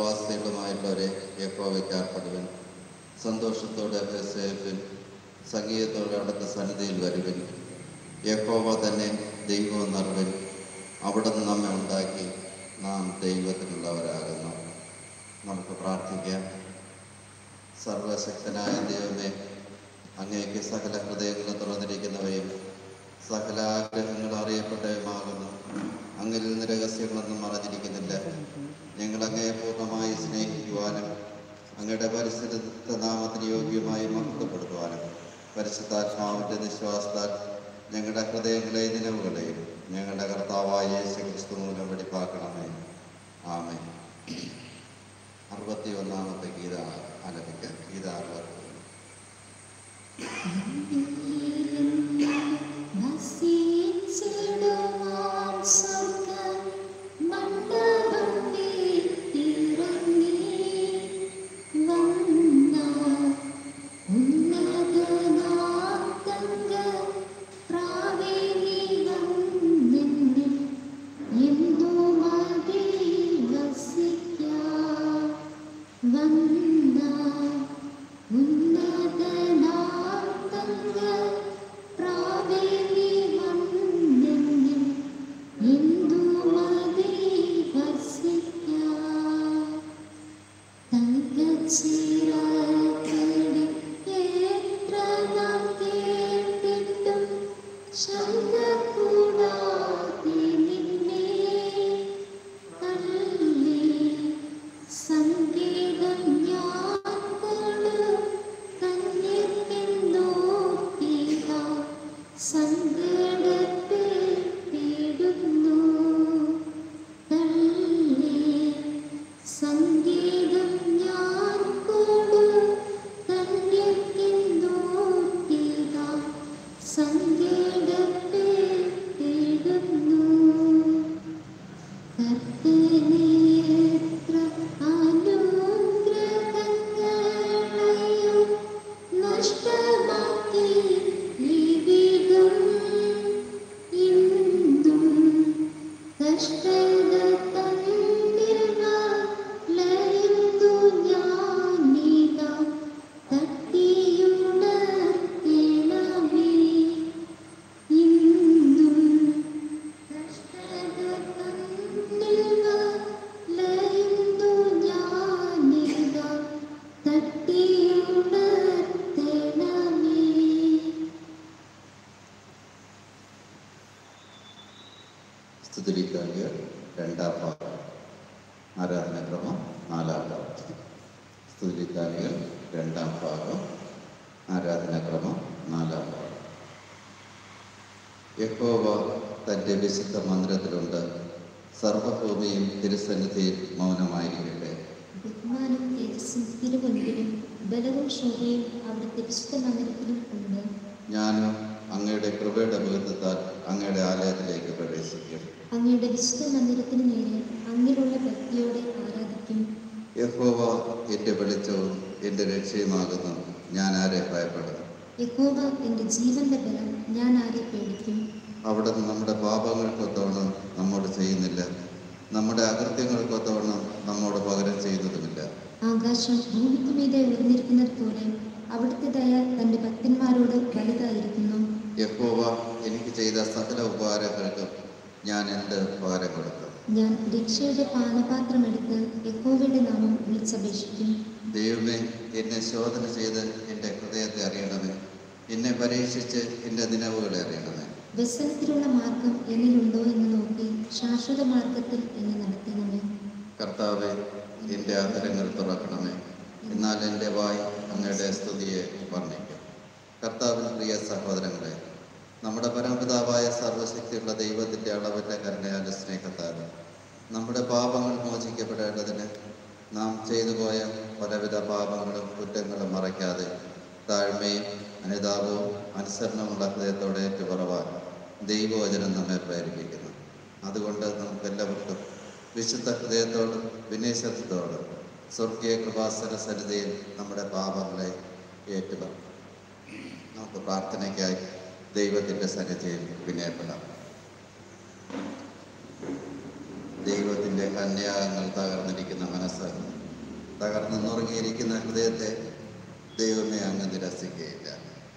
പ്രവാസികളുമായുള്ളവരെ യഹോവയ്ക്ക് ആർപ്പെടുവൻ സന്തോഷത്തോടെ സേവിൻ സംഗീതത്തോടെ അവിടുത്തെ സന്നിധിയിൽ വരുവിൻ യഹോവ തന്നെ ദൈവം നിറവിൻ അവിടെ നിന്ന് നമ്മെ ഉണ്ടാക്കി നാം ദൈവത്തിനുള്ളവരാകുന്നു നമുക്ക് പ്രാർത്ഥിക്കാം സർവശക്തനായ ദൈവമേ അങ്ങേക്ക് സകല ഹൃദയങ്ങളും തുറന്നിരിക്കുന്നവയും സകല ആഗ്രഹങ്ങൾ അറിയപ്പെട്ടവയുമാകുന്നു അങ്ങിൽ നിന്ന് രഹസ്യങ്ങളൊന്നും മറഞ്ഞിരിക്കുന്നില്ല ഞങ്ങൾ അങ്ങയെ പൂർണ്ണമായി സ്നേഹിക്കുവാനും അങ്ങയുടെ പരിശുദ്ധ നാമത്തിന് യോഗ്യമായി മഹത്വപ്പെടുത്തുവാനും പരിശുദ്ധാത്മാവിൻ്റെ നിശ്വാസത്താൽ ഞങ്ങളുടെ ഹൃദയങ്ങളെയും നിലവുകളെയും ഞങ്ങളുടെ കർത്താവായ യേശു ക്രിസ്തു മൂലം വെടിപ്പാക്കണമേ ആമേ അറുപത്തി ഒന്നാമത്തെ ഗീത ആലപിക്കാം ഗീത അറുപത്തി വസിച്ചിടുവാൻ സ്വർഗ്ഗ മണ്ഡപത്തിൽ ഇറങ്ങി വന്ന ഉന്നതനാം തങ്ക പ്രാവേലി വന്നെന്നിൽ എന്തു മതി വസിക്കാം വന്ന ഉന്നതനാം തങ്ക പ്രാവേലി വന്നെന്നിൽ എന്തു മതി വസിക്കാം തങ്കച്ചിറകടി എത്ര നാം കേട്ടിട്ടും ശങ്ക കൂടാതെ നിന്നെ തള്ളി സംഗീതം ഞാൻ കൊടു കണ്ണിർക്കെന്നോർത്തിക സങ്കടപ്പെടുന്നു തള്ളി സംഗീതം ഞാൻ കൊടു കണ്ണിർക്കെന്നോർത്തിക സങ്കടപ്പെടുന്നു കർത്തനേത്ര അനുഗ്രഹങ്ങളെയും നഷ്ടമാക്കി ജീവിതം ഇന്നും കഷ്ടത തന്നിൽ ലയിന്തു ഞാനിതാ തട്ടിയുണർത്തേണമേ ഇന്നും കഷ്ടത തന്നിൽ ലയിന്തു ഞാനിതാ തട്ടിയുണർത്തേണമേ സ്തുതിക്കാലിയ രണ്ടാം ഭാഗം ആരാധനക്രമം നാലാം ഭാഗം സ്തുതിക്കാലിയ രണ്ടാം ഭാഗം ആരാധനക്രമം നാലാം ഭാഗം യഹോവ തൻ്റെ വിശുദ്ധ മന്ദിരത്തിലുണ്ട് സർവഭൂമിയും തിരുസന്നിധിയിൽ മൗനമായിരിക്കട്ടെ ബഹുമാനം തേജസ്സും തിരുവനന്തപുരം ബലവും ശോഭയും അവിടുത്തെ വിശുദ്ധ മന്ദിരത്തിലും ഉണ്ട് ഞാനും അങ്ങയുടെ കൃപയുടെ ബോധത്താൽ അങ്ങയുടെ ആലയത്തിലേക്ക് പ്രവേശിക്കും അങ്ങയുടെ വിശുദ്ധ മന്ദിരത്തിന് നേരെ അങ്ങിലുള്ള ഭക്തിയോടെ ആരാധിക്കും യഹോവ എൻ്റെ വെളിച്ചവും എൻ്റെ രക്ഷയുമാകുന്നു ഞാൻ ആരെ ഭയപ്പെടും യഹോവ എൻ്റെ ജീവന്റെ ബലം ഞാൻ ആരെ പേടിക്കും അവിടെ നമ്മുടെ പാപങ്ങൾക്കൊത്തവണ്ണം നമ്മോട് ചെയ്യുന്നില്ല നമ്മുടെ അകൃത്യങ്ങൾക്കൊത്തവണ്ണം നമ്മോട് പകരം ചെയ്യുന്നതുമില്ല ആകാശം ഭൂമിക്ക് മീതെ ഉയർന്നിരിക്കുന്നത് പോലെ അവിടുത്തെ ദയ തൻ്റെ ഭക്തന്മാരോട് വലുതായിരിക്കുന്നു യഹോവ എനിക്ക് ചെയ്ത സകല ഉപകാരങ്ങൾക്കും ഞാൻ എന്ത് ഉപകാരം കൊടുക്കും ഞാൻ രക്ഷയുടെ പാനപാത്രമെടുത്ത് യഹോവയുടെ നാമം വിളിച്ചപേക്ഷിക്കും ദൈവമേ എന്നെ ശോധന ചെയ്ത് എൻ്റെ ഹൃദയത്തെ അറിയണമേ എന്നെ പരീക്ഷിച്ച് എൻ്റെ ദിനവുകളെ അറിയണമേ വ്യസനത്തിലുള്ള മാർഗം എന്നിലുണ്ടോ എന്ന് നോക്കി ശാശ്വത മാർഗത്തിൽ എന്നെ നടത്തണമേ കർത്താവെ എൻ്റെ ആദരങ്ങൾ തുറക്കണമേ എന്നാൽ എൻ്റെ വായി അങ്ങയുടെ സ്തുതിയെ വർണ്ണിക്കും കർത്താവിൻ പ്രിയ സഹോദരങ്ങളെ നമ്മുടെ പരമപിതാവായ സർവശക്തിയുള്ള ദൈവത്തിൻ്റെ അളവിൻ്റെ കരുണയാലും സ്നേഹത്താലും നമ്മുടെ പാപങ്ങൾ മോചിക്കപ്പെടേണ്ടതിന് നാം ചെയ്തു പോയ പലവിധ പാപങ്ങളും കുറ്റങ്ങളും മറയ്ക്കാതെ താഴ്മയും അനുതാപവും അനുസരണമുള്ള ഹൃദയത്തോടെ ഏറ്റുപറവാൻ ദൈവവചനം നമ്മെ പ്രേരിപ്പിക്കുന്നു അതുകൊണ്ട് നമുക്കെല്ലാവർക്കും വിശുദ്ധ ഹൃദയത്തോടും വിനയശത്വത്തോടും സ്വർഗീയ കൃപാസന സന്നിധിയിൽ നമ്മുടെ പാപങ്ങളെ ഏറ്റുപറയും നമുക്ക് പ്രാർത്ഥനയ്ക്കായി ദൈവത്തിൻ്റെ സന്നിധിയിൽ വിനയപ്പെടാം ദൈവത്തിൻ്റെ കന്യാകങ്ങൾ തകർന്നിരിക്കുന്ന മനസ്സ് തകർന്നു നുറുങ്ങിയിരിക്കുന്ന ഹൃദയത്തെ ദൈവമേ അങ്ങ് നിരസിക്കുകയില്ല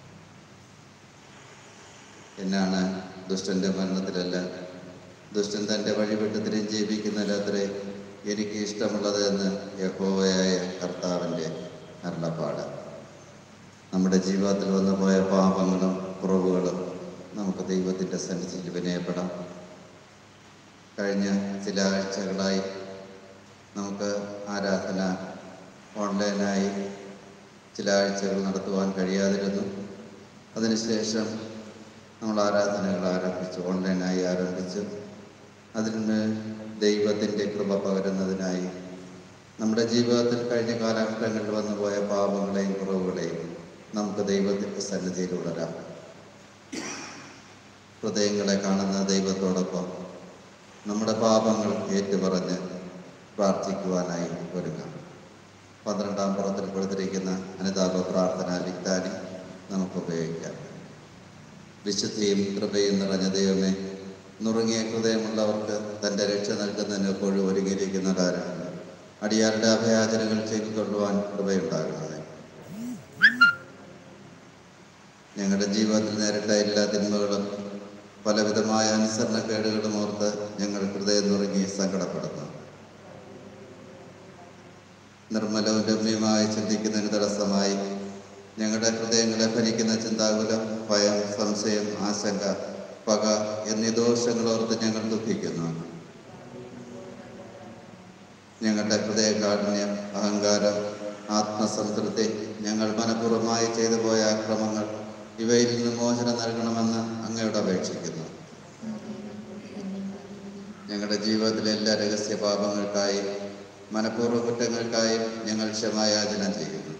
എന്നാണ് ദുഷ്ടന്റെ മരണത്തിലല്ല ദുഷ്ടൻ തൻ്റെ വഴിവിട്ട് തിരിഞ്ചേപ്പിക്കുന്നതിലത്രേ എനിക്ക് ഇഷ്ടമുള്ളത് എന്ന് യഹോവയായ കർത്താവിൻ്റെ അരുളപ്പാട് നമ്മുടെ ജീവിതത്തിൽ വന്നു പോയ പാപങ്ങളും കുറവുകളും നമുക്ക് ദൈവത്തിൻ്റെ സന്നിധിയിൽ വിനയപ്പെടാം കഴിഞ്ഞ ചില ആഴ്ചകളായി നമുക്ക് ആരാധന ഓൺലൈനായി ചില ആഴ്ചകൾ നടത്തുവാൻ കഴിയാതിരുന്നു അതിനുശേഷം നമ്മൾ ആരാധനകൾ ആരംഭിച്ചു ഓൺലൈനായി ആരംഭിച്ചു അതിന് ദൈവത്തിൻ്റെ കൃപ പകരുന്നതിനായി നമ്മുടെ ജീവിതത്തിൽ കഴിഞ്ഞ കാലഘട്ടങ്ങളിൽ വന്നുപോയ പാപങ്ങളെയും കുറവുകളെയും നമുക്ക് ദൈവത്തിൻ്റെ സന്നിധിയിൽ ഉണരാം ഹൃദയങ്ങളെ കാണുന്ന ദൈവത്തോടൊപ്പം നമ്മുടെ പാപങ്ങൾ ഏറ്റുപറഞ്ഞ് പ്രാർത്ഥിക്കുവാനായി ഒരുങ്ങാം പന്ത്രണ്ടാം പുറത്തിൽ കൊടുത്തിരിക്കുന്ന അനുതാപ പ്രാർത്ഥന ലിഖ്താനി നമുക്ക് ഉപയോഗിക്കാം വിശുദ്ധിയും കൃപയും നിറഞ്ഞ ദൈവമേ നുറുങ്ങിയ ഹൃദയമുള്ളവർക്ക് തൻ്റെ രക്ഷ നൽകുന്നതിന് എപ്പോഴും ഒരുങ്ങിയിരിക്കുന്നവരാണ് അടിയാരുടെ അഭയാചനകൾ ചെയ്തു കൊള്ളുവാൻ കൃപയുണ്ടാകണമേ ഞങ്ങളുടെ ജീവിതത്തിൽ നേരിട്ട എല്ലാ തിന്മകളും പലവിധമായ അനുസരണക്കേടുകളും ഓർത്ത് ഞങ്ങൾ ഹൃദയം നുറുങ്ങി സങ്കടപ്പെടുന്നു നിർമ്മലവും രമ്യമായി ചിന്തിക്കുന്നതിന് തടസ്സമായി ഞങ്ങളുടെ ഹൃദയങ്ങളെ ഭരിക്കുന്ന ചിന്താകുലം ഭയം സംശയം ആശങ്ക പക എന്നീ ദോഷങ്ങളോർത്ത് ഞങ്ങൾ ദുഃഖിക്കുന്നു ഞങ്ങളുടെ ഹൃദയകാഠിന്യം അഹങ്കാരം ആത്മസംതൃപ്തി ഞങ്ങൾ മനഃപൂർവ്വമായി ചെയ്തു പോയ അക്രമങ്ങൾ ഇവയിൽ നിന്ന് മോചനം നൽകണമെന്ന് അങ്ങയോട് അപേക്ഷിക്കുന്നു ഞങ്ങളുടെ ജീവിതത്തിലെ എല്ലാ രഹസ്യ പാപങ്ങൾക്കായി മനഃപൂർവ്വ കുറ്റങ്ങൾക്കായും ഞങ്ങൾ ക്ഷമായാചന ചെയ്യുന്നു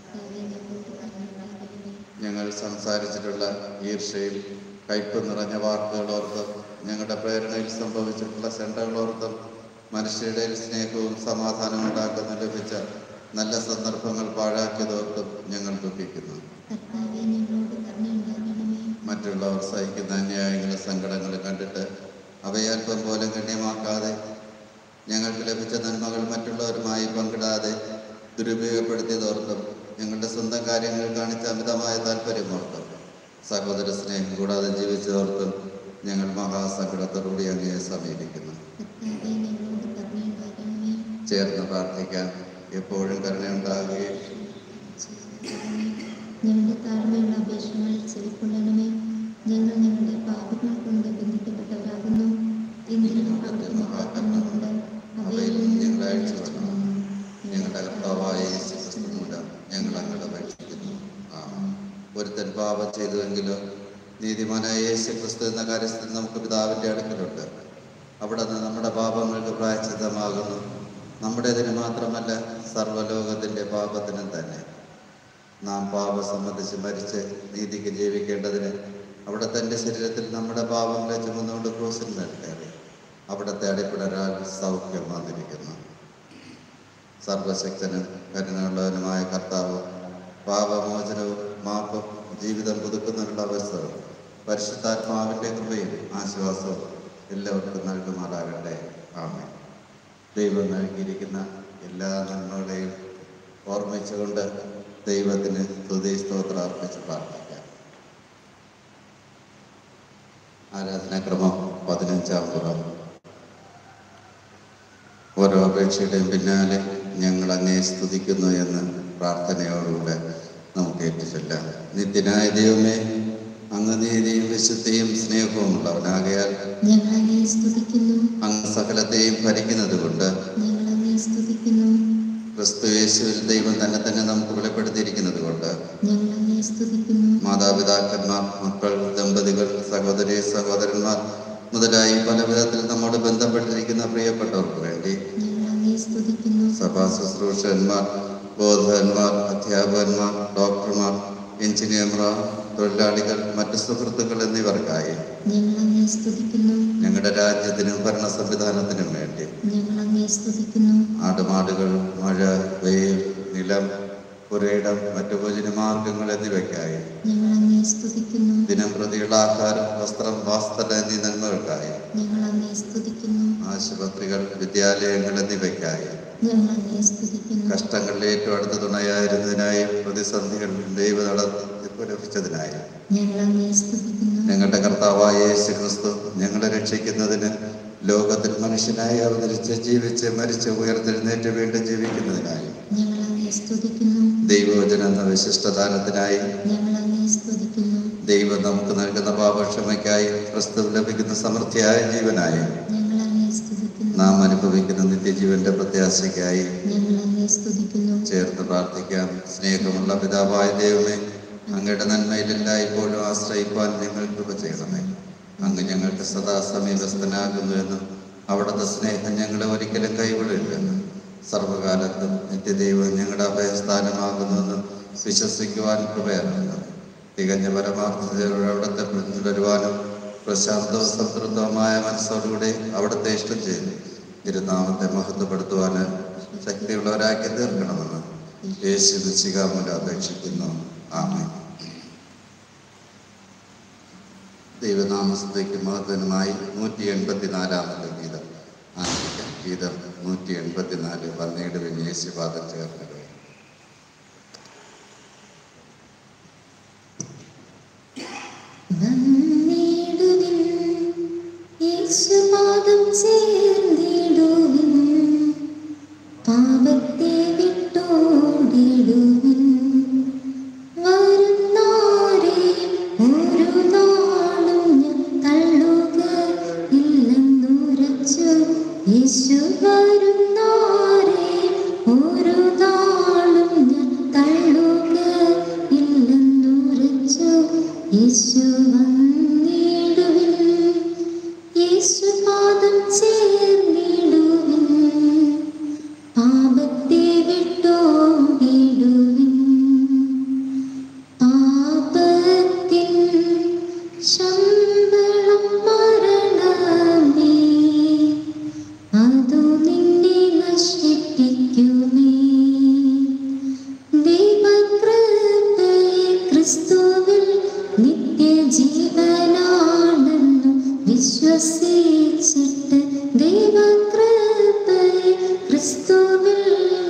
ഞങ്ങൾ സംസാരിച്ചിട്ടുള്ള ഈർഷയും കയ്പ് നിറഞ്ഞ വാക്കുകളോർത്തും ഞങ്ങളുടെ പ്രേരണയിൽ സംഭവിച്ചിട്ടുള്ള ചെണ്ടകളോർത്തും മനുഷ്യരുടെ സ്നേഹവും സമാധാനവും ഉണ്ടാക്കുന്ന ലഭിച്ച നല്ല സന്ദർഭങ്ങൾ പാഴാക്കിയതോർത്തും ഞങ്ങൾ ദുഃഖിക്കുന്നു കർത്താവെ ഞങ്ങളോട് കരുണയുണ്ടാകണമേ മറ്റുള്ളവർ സഹിക്കുന്ന അന്യായങ്ങളും സങ്കടങ്ങളും കണ്ടിട്ട് അവയെ അല്പം പോലും ഗണ്യമാക്കാതെ ഞങ്ങൾക്ക് ലഭിച്ച നന്മകൾ മറ്റുള്ളവരുമായി പങ്കിടാതെ ദുരുപയോഗപ്പെടുത്തിയതോർത്തും ഞങ്ങളുടെ സ്വന്തം കാര്യങ്ങൾ കാണിച്ച അമിതമായ താല്പര്യമോർത്തും സഹോദര സ്നേഹം കൂടാതെ ജീവിച്ചതോർത്തും ഞങ്ങൾ മഹാസങ്കടത്തോടുകൂടി അങ്ങയെ സമീപിക്കുന്നു കർത്താവെ ഞങ്ങളോട് കരുണയുണ്ടാകണമേ ചേർന്ന് പ്രാർത്ഥിക്കാൻ എപ്പോഴും കരുണയുണ്ടാകുകയും ഞങ്ങളുടെ താഴ്മയുള്ള അപേക്ഷകളിൽ ചെവിക്കൊള്ളണമേ ഞങ്ങൾ ഞങ്ങളുടെ പാപങ്ങൾ കൊണ്ട് ബന്ധിക്കപ്പെട്ടവരാകുന്നു എന്തിനും അവിടുത്തെ മഹാകരുണമുണ്ട് അവയിൽ നിന്ന് ഞങ്ങളെ രക്ഷിക്കണമേ. ഞങ്ങളുടെ കർത്താവായ യേശു ക്രിസ്തു മൂലം ഞങ്ങൾ അങ്ങോട്ട് അപേക്ഷിക്കുന്നു ആ ഒരുത്തൻ പാപം ചെയ്തുവെങ്കിലും നീതിമാനായ യേശു ക്രിസ്തു എന്ന കാര്യസ്ഥൻ നമുക്ക് പിതാവിൻ്റെ അടുക്കലുണ്ട് അവിടെ നിന്ന് നമ്മുടെ പാപങ്ങൾക്ക് പ്രായച്ചിത്തമാകുന്നു നമ്മുടേതിന് മാത്രമല്ല സർവ്വലോകത്തിൻ്റെ പാപത്തിനും തന്നെ നാം പാപം സംബന്ധിച്ച് മരിച്ച് നീതിക്ക് ജീവിക്കേണ്ടതിന് അവിടെ തൻ്റെ ശരീരത്തിൽ നമ്മുടെ പാപങ്ങളെ ചുമന്നുകൊണ്ട് ക്രൂസിന്മേൽ കയറി അവിടുത്തെ അടിപ്പിടരാൽ സൗഖ്യം വന്നിരിക്കുന്നു സർവശക്തനും കരുണയുള്ളവനുമായ കർത്താവ് പാപമോചനവും മാപ്പും ജീവിതം പുതുക്കുന്നതിനുള്ള അവസരവും പരിശുദ്ധാത്മാവിൻ്റെ കൃപയും ആശ്വാസവും എല്ലാവർക്കും നൽകുമാറാകട്ടെ ആമേൻ ദൈവം നൽകിയിരിക്കുന്ന എല്ലാ നന്മകളെയും ഓർമ്മിച്ചുകൊണ്ട് ദൈവത്തിന് സ്തുതി സ്തോത്രം അർപ്പിച്ച് പ്രാർത്ഥിക്കാം ആരാധനാക്രമം പതിനഞ്ചാം പുറം ഓരോ അപേക്ഷയുടെയും പിന്നാലെ ഞങ്ങൾ അങ്ങേ സ്തുതിക്കുന്നു എന്ന് പ്രാർത്ഥനയോടുകൂടെ നമുക്ക് ഏറ്റുചൊല്ലാം നിത്യനായ ദൈവമേ അങ്ങ് നീതിയും വിശുദ്ധിയും സ്നേഹവും ഉള്ളവനാകയാൽ ഞങ്ങൾ അങ്ങേ സ്തുതിക്കുന്നു അങ്ങ് സകലത്തെയും ഭരിക്കുന്നത് കൊണ്ട് ഞങ്ങൾ അങ്ങേ സ്തുതിക്കുന്നു ക്രിസ്തു യേശുവിൽ ദൈവം തന്നെ തന്നെ നമുക്ക് വെളിപ്പെടുത്തിയിരിക്കുന്നത് കൊണ്ട് ഞങ്ങൾ അങ്ങേ സ്തുതിക്കുന്നു മാതാപിതാക്കന്മാർ മക്കൾ ദമ്പതികൾ സഹോദരി സഹോദരന്മാർ മുതലായി പല വിധത്തിൽ നമ്മോട് ബന്ധപ്പെട്ടിരിക്കുന്ന പ്രിയപ്പെട്ടവർക്ക് വേണ്ടി ഞങ്ങൾ അങ്ങേ സ്തുതിക്കുന്നു സഭാ ശുശ്രൂഷകന്മാർ ബോധകന്മാർ അധ്യാപകന്മാർ ഡോക്ടർമാർ എഞ്ചിനീയർമാർ തൊഴിലാളികൾ മറ്റ് സുഹൃത്തുക്കൾ എന്നിവർക്കായി ഞങ്ങൾ അങ്ങേ സ്തുതിക്കുന്നു ഞങ്ങളുടെ രാജ്യത്തിനും ഭരണ സംവിധാനത്തിനും വേണ്ടി ഞങ്ങൾ അങ്ങേ സ്തുതിക്കുന്നു ആടുമാടുകൾ മഴ വെയിൽ നിലം പുരയിടം മറ്റു ഭോജനമാർഗങ്ങൾ എന്നിവയ്ക്കായി ഞങ്ങൾ അങ്ങേ സ്തുതിക്കുന്നു ദിനം പ്രതിയുള്ള ആഹാരം വസ്ത്രം വാസ്തല എന്നീ നന്മകൾക്കായി ഞങ്ങൾ അങ്ങേ സ്തുതിക്കുന്നു ആശുപത്രികൾ വിദ്യാലയങ്ങൾ എന്നിവയ്ക്കായി ഞങ്ങൾ അങ്ങേ സ്തുതിക്കുന്നു കഷ്ടങ്ങളിൽ ഏറ്റവും അടുത്ത തുണയായിരുന്നതിനായി പ്രതിസന്ധികളിൽ ദൈവ നടത്തി ലഭിച്ചതിനായി ഞങ്ങൾ അങ്ങേ സ്തുതിക്കുന്നു ഞങ്ങളുടെ കർത്താവായ യേശു ക്രിസ്തു ഞങ്ങളെ രക്ഷിക്കുന്നതിന് ലോകത്തിൽ മനുഷ്യനായി അവതരിച്ച് ജീവിച്ച് മരിച്ച് ഉയർത്തെഴുന്നേറ്റ് വീണ്ടും ജീവിക്കുന്നതിനായി ഞങ്ങൾ അങ്ങേ സ്തുതിക്കുന്നു ദൈവവചന എന്ന വിശിഷ്ടദാനത്തിനായി ഞങ്ങൾ അങ്ങേ സ്തുതിക്കുന്നു ദൈവം നമുക്ക് നൽകുന്ന പാപക്ഷമയ്ക്കായി ക്രിസ്തു ലഭിക്കുന്ന സമൃദ്ധിയായ ജീവനായി ഞങ്ങൾ അങ്ങേ സ്തുതിക്കുന്നു നാം അനുഭവിക്കുന്ന നിത്യജീവന്റെ പ്രത്യാശയ്ക്കായി ഞങ്ങൾ അങ്ങേ സ്തുതിക്കുന്നു ചേർന്ന് പ്രാർത്ഥിക്കാം സ്നേഹമുള്ള പിതാവായ ദൈവമേ അങ്ങയുടെ നന്മയിലെല്ലാം ഇപ്പോഴും ആശ്രയിപ്പാൻ ഞങ്ങൾ കൃപ ചെയ്യണമേ അങ്ങ് ഞങ്ങൾക്ക് സദാ സമീപസ്ഥനാകുന്നുവെന്നും അവിടുത്തെ സ്നേഹം ഞങ്ങളെ ഒരിക്കലും കൈവിടില്ലെന്നും സർവകാലത്തും നിത്യദൈവം ഞങ്ങളുടെ അഭയസ്ഥാനമാകുന്നുവെന്നും വിശ്വസിക്കുവാൻ കൃപയറിയുന്നത് തികഞ്ഞ പരമാർത്ഥതയോടെ അവിടുത്തെ പിന്തുടരുവാനും പ്രശാന്തവും സംതൃപ്തവുമായ മനസ്സോടുകൂടി അവിടുത്തെ ഇഷ്ടം ചെയ്തു തിരുനാമത്തെ മഹത്വപ്പെടുത്തുവാന് ശക്തിയുള്ളവരാക്കി തീർക്കണമെന്ന് യേശു നിശ്ചികാമൂലം അപേക്ഷിക്കുന്നു ആമേൻ ദൈവനാമസ്തുതിക്ക് മഹത്വനുമായി നൂറ്റി എൺപത്തിനാലാമത്തെ ഗീതം ആരംഭിക്കാം ഗീതം നൂറ്റി എൺപത്തിനാല് പന്നീട് വിന്യേശപാദം ചേർന്നത് വന്നിടുവിൻ യേശുപാദം ചേർന്നിടുവിൻ പാപത്തെ വിട്ടോടിടുവിൻ വരുന്നാരെയും ഒരു നാളും ഞാൻ തള്ളുക ഇല്ലെന്നുരച്ചു യേശു വരുന്നാരെയും ഒരു നാളും ഞാൻ തള്ളുക ഇല്ലെന്നുരച്ചു യേശു വന്നിടുവിൻ യേശു പാദം ചേർന്നിടുവിൻ പാപത്തെ വിട്ടോടിടുവിൻ പാപത്തിൻ ശമ്പളം മരണമേ അതു നിന്നെ നശിപ്പിക്കുമേ ദൈവകൃപയെ ക്രിസ്തുവിൽ നിത്യജീവനാണെന്നു വിശ്വസിച്ചിട്ട് ദൈവകൃപയെ ക്രിസ്തുവിൽ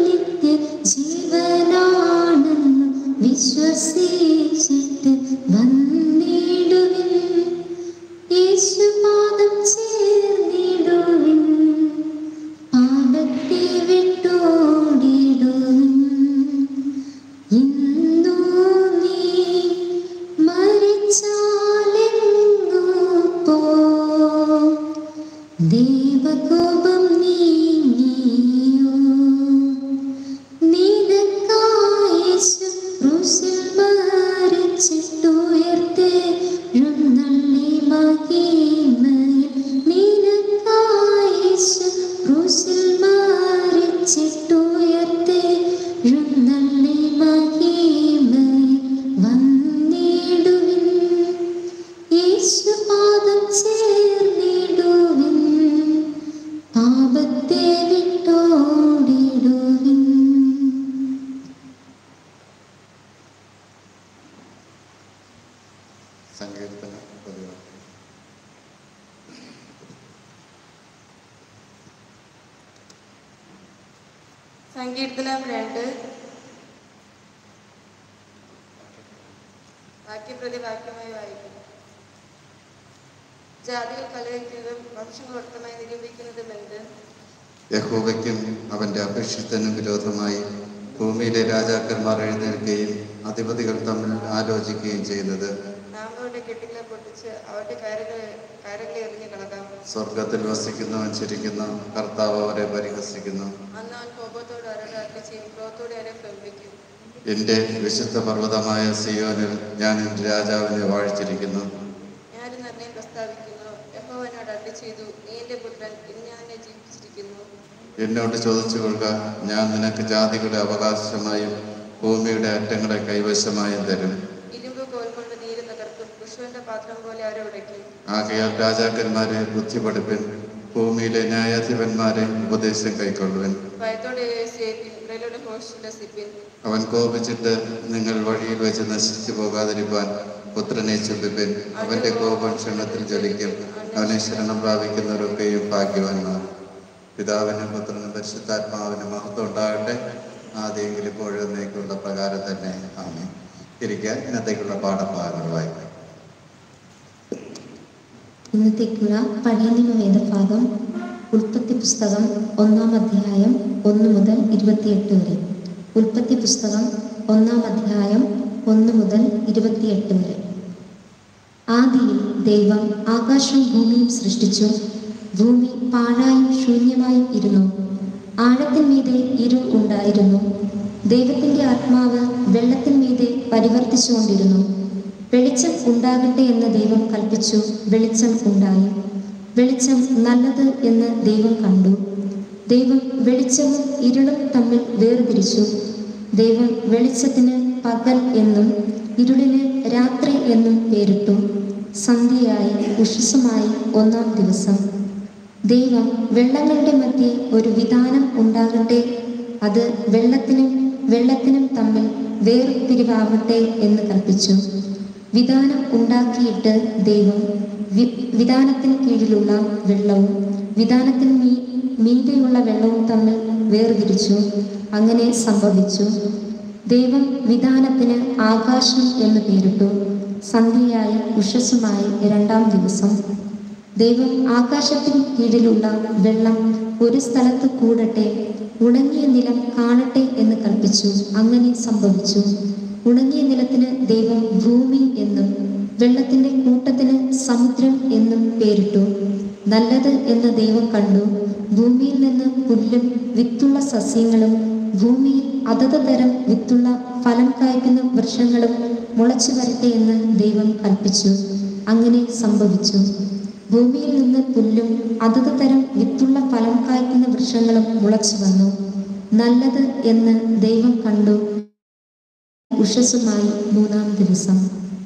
നിത്യജീവനാണെന്നു വിശ്വസിച്ചിട്ട് വന്നിടുവിൻ യേശുപാദം ചേർന്നിടുവിൻ പാപത്തെ വിട്ടോടിടുവിൻ ഇന്നു നീ മരിച്ചാലെങ്ങു പോ ദൈവകോപം നീങ്ങിയോ നിനക്കായേശു ക്രൂശിൽ മരിച്ചിട്ടുയർത്തേ എഴുന്നള്ളി മഹിമയിൽ നിനക്കായേശു ക്രൂശിൽ മരിച്ചിട്ടുയർത്തേ എഴുന്നള്ളി മഹിമയിൽ വന്നിടുവിൻ യേശുപാദം ചേർന്നിടുവിൻ പാപത്തെ വിട്ടോടിടുവിൻ സങ്കീർത്തനം പതിവ് സങ്കീർത്തനം രണ്ട് വാക്യപ്രതി വാക്യമായി വായിക്കും ജാതികൾ കലഹിക്കുന്നതും വംശങ്ങൾ വ്യക്തമായി നിരൂപിക്കുന്നതും എന്ത് യഹോവയ്ക്കും അവന്റെ അപേക്ഷിതനും വിരോധമായി ഭൂമിയിലെ രാജാക്കന്മാർ എഴുന്നേൽക്കുകയും അധിപതികൾ തമ്മിൽ ആലോചിക്കുകയും ചെയ്യുന്നത് നാം അവരുടെ കെട്ടുകളെ പൊട്ടിച്ച് അവരുടെ കയറുകൾ കയറുകളെ എറിഞ്ഞു കളകാം സ്വർഗത്തിൽ വസിക്കുന്നവൻ ചിരിക്കുന്നു കർത്താവ് അവരെ പരിഹസിക്കുന്നു അന്ന് അവൻ കോപത്തോട് അവരുടെ അഗ്നി ചെയ്യും ക്രോധത്തോടെ അവരെ പ്രവർത്തിക്കും എൻ്റെ വിശുദ്ധ പർവ്വതമായ സിയോനിൽ ഞാൻ എൻ്റെ രാജാവിനെ വാഴ്ത്തിരിക്കുന്നു ഞാനൊരു നിർണയം പ്രസ്താവിക്കുന്നു യഹോവ എന്നോട് അഗ്നി ചെയ്തു നീ എൻ്റെ പുത്രൻ ഇന്ന് ഞാൻ എന്നെ ജീവിച്ചിരിക്കുന്നു എന്നോട് ചോദിച്ചു കൊള്ളുക ഞാൻ നിനക്ക് ജാതികളുടെ അവകാശമായും ഭൂമിയുടെ അറ്റങ്ങളെ കൈവശമായും തരും ഇരുമ്പ് കോൽ കൊണ്ട് നീര് തകർക്കും പുഷ്പന്റെ പാത്രം പോലെ അവരെ ഉടയ്ക്കും ആകയാൽ രാജാക്കന്മാരെ ബുദ്ധി പഠിപ്പിൻ ഭൂമിയിലെ ന്യായാധിപന്മാരെ ഉപദേശം കൈക്കൊള്ളുവൻ ഭയത്തോടെ സേപ്പിൻ വിരലോടെ ഘോഷിച്ചുല്ലസിപ്പിൻ അവൻ കോപിച്ചിട്ട് നിങ്ങൾ വഴിയിൽ വെച്ച് നശിച്ചു പോകാതിരിപ്പാൻ പുത്രനെ ചൊല്ലിപ്പിൻ അവന്റെ കോപം ക്ഷണത്തിൽ ജ്വലിക്കും അവനെ ശരണം പ്രാപിക്കുന്നവരൊക്കെയും ഭാഗ്യവാന്മാർ പിതാവിനും പുത്രനും പരിശുദ്ധാത്മാവിനും മഹത്വം ഉണ്ടാകട്ടെ ആദ്യമെങ്കിലും ഇപ്പോഴും എന്നേക്കുള്ള പ്രകാരം തന്നെ ആമേ ഇരിക്കാൻ ഇന്നത്തേക്കുള്ള പാഠഭാഗങ്ങൾ വായിക്കാം ഇന്നത്തേക്കുള്ള പഴയ നിയമ വേദഭാഗം ഉൽപ്പത്തി പുസ്തകം ഒന്നാം അധ്യായം ഒന്ന് മുതൽ ഇരുപത്തിയെട്ട് വരെ ഉൽപ്പത്തി പുസ്തകം ഒന്നാം അധ്യായം ഒന്ന് മുതൽ ഇരുപത്തിയെട്ട് വരെ ആദിയിൽ ദൈവം ആകാശവും ഭൂമിയും സൃഷ്ടിച്ചു ഭൂമി പാഴായും ശൂന്യമായും ഇരുന്നു ആഴത്തിന്മീതെ ഇരുൾ ഉണ്ടായിരുന്നു ദൈവത്തിന്റെ ആത്മാവ് വെള്ളത്തിന്മീതെ പരിവർത്തിച്ചുകൊണ്ടിരുന്നു വെളിച്ചം ഉണ്ടാകട്ടെ എന്ന് ദൈവം കൽപ്പിച്ചു വെളിച്ചം ഉണ്ടായി വെളിച്ചം നല്ലത് എന്ന് ദൈവം കണ്ടു ദൈവം വെളിച്ചവും ഇരുളും തമ്മിൽ വേർതിരിച്ചു ദൈവം വെളിച്ചത്തിന് പകൽ എന്നും ഇരുളിന് രാത്രി എന്നും പേരിട്ടു സന്ധ്യയായി ഉഷസ്സുമായി ഒന്നാം ദിവസം ദൈവം വെള്ളങ്ങളുടെ മധ്യേ ഒരു വിധാനം ഉണ്ടാകട്ടെ അത് വെള്ളത്തിനും വെള്ളത്തിനും തമ്മിൽ വേർപിരിവാകട്ടെ എന്ന് കൽപ്പിച്ചു വിധാനം ഉണ്ടാക്കിയിട്ട് ദൈവം വി- വിധാനത്തിന് കീഴിലുള്ള വെള്ളവും വിധാനത്തിന് മീ മീതെയുള്ള വെള്ളവും തമ്മിൽ വേർതിരിച്ചു അങ്ങനെ സംഭവിച്ചു ദൈവം വിധാനത്തിന് ആകാശം എന്ന് പേരിട്ടു സന്ധ്യയായി ഉഷസ്സുമായി രണ്ടാം ദിവസം ദൈവം ആകാശത്തിന് കീഴിലുള്ള വെള്ളം ഒരു സ്ഥലത്ത് കൂടട്ടെ ഉണങ്ങിയ നിലം കാണട്ടെ എന്ന് കൽപ്പിച്ചു അങ്ങനെ സംഭവിച്ചു ഉണങ്ങിയ നിലത്തിന് ദൈവം ഭൂമി എന്നും വെള്ളത്തിന്റെ കൂട്ടത്തിന് സമുദ്രം എന്നും പേരിട്ടു നല്ലത് എന്ന് ദൈവം കണ്ടു ഭൂമിയിൽ നിന്ന് പുല്ലും വിത്തുള്ള സസ്യങ്ങളും ഭൂമിയിൽ അതത് തരം വിത്തുള്ള ഫലം കായ്ക്കുന്ന വൃക്ഷങ്ങളും മുളച്ചു വരട്ടെ എന്ന് ദൈവം കൽപ്പിച്ചു അങ്ങനെ സംഭവിച്ചു ഭൂമിയിൽ നിന്ന് പുല്ലും അതത് തരം വിത്തുള്ള ഫലം കായ്ക്കുന്ന വൃക്ഷങ്ങളും മുളച്ചു വന്നു നല്ലത് എന്ന് ദൈവം കണ്ടു ഉഷസ്സുമായി മൂന്നാം ദിവസം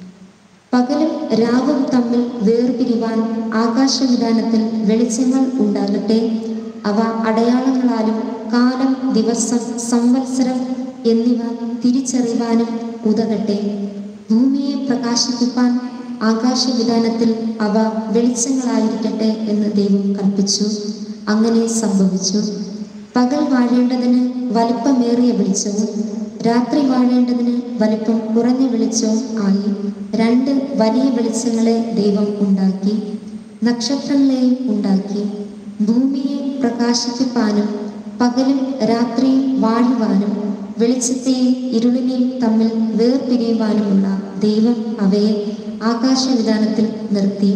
പകലും രാവും തമ്മിൽ വേർപിരിവാൻ ആകാശവിധാനത്തിൽ വെളിച്ചങ്ങൾ ഉണ്ടാകട്ടെ അവ അടയാളങ്ങളാലും കാലം ദിവസം സംവത്സരം എന്നിവ തിരിച്ചറിവാനും ഉതകട്ടെ ഭൂമിയെ പ്രകാശിപ്പിക്കാൻ ആകാശവിധാനത്തിൽ അവ വെളിച്ചങ്ങളായിരിക്കട്ടെ എന്ന് ദൈവം കൽപ്പിച്ചു അങ്ങനെ സംഭവിച്ചു പകൽ വാഴേണ്ടതിന് വലിപ്പമേറിയ വെളിച്ചവും രാത്രി വാഴേണ്ടതിന് വലിപ്പം കുറഞ്ഞ വെളിച്ചവും ആയി രണ്ട് വലിയ വെളിച്ചങ്ങളെ ദൈവം ഉണ്ടാക്കി നക്ഷത്രങ്ങളെയും ഉണ്ടാക്കി ഭൂമിയെ പ്രകാശിപ്പിപ്പാനും പകലും രാത്രിയും വാഴുവാനും വെളിച്ചത്തെയും ഇരുളിനെയും തമ്മിൽ വേർപിരിയുവാനുമുള്ള ദൈവം അവയെ ആകാശവിധാനത്തിൽ നിർത്തി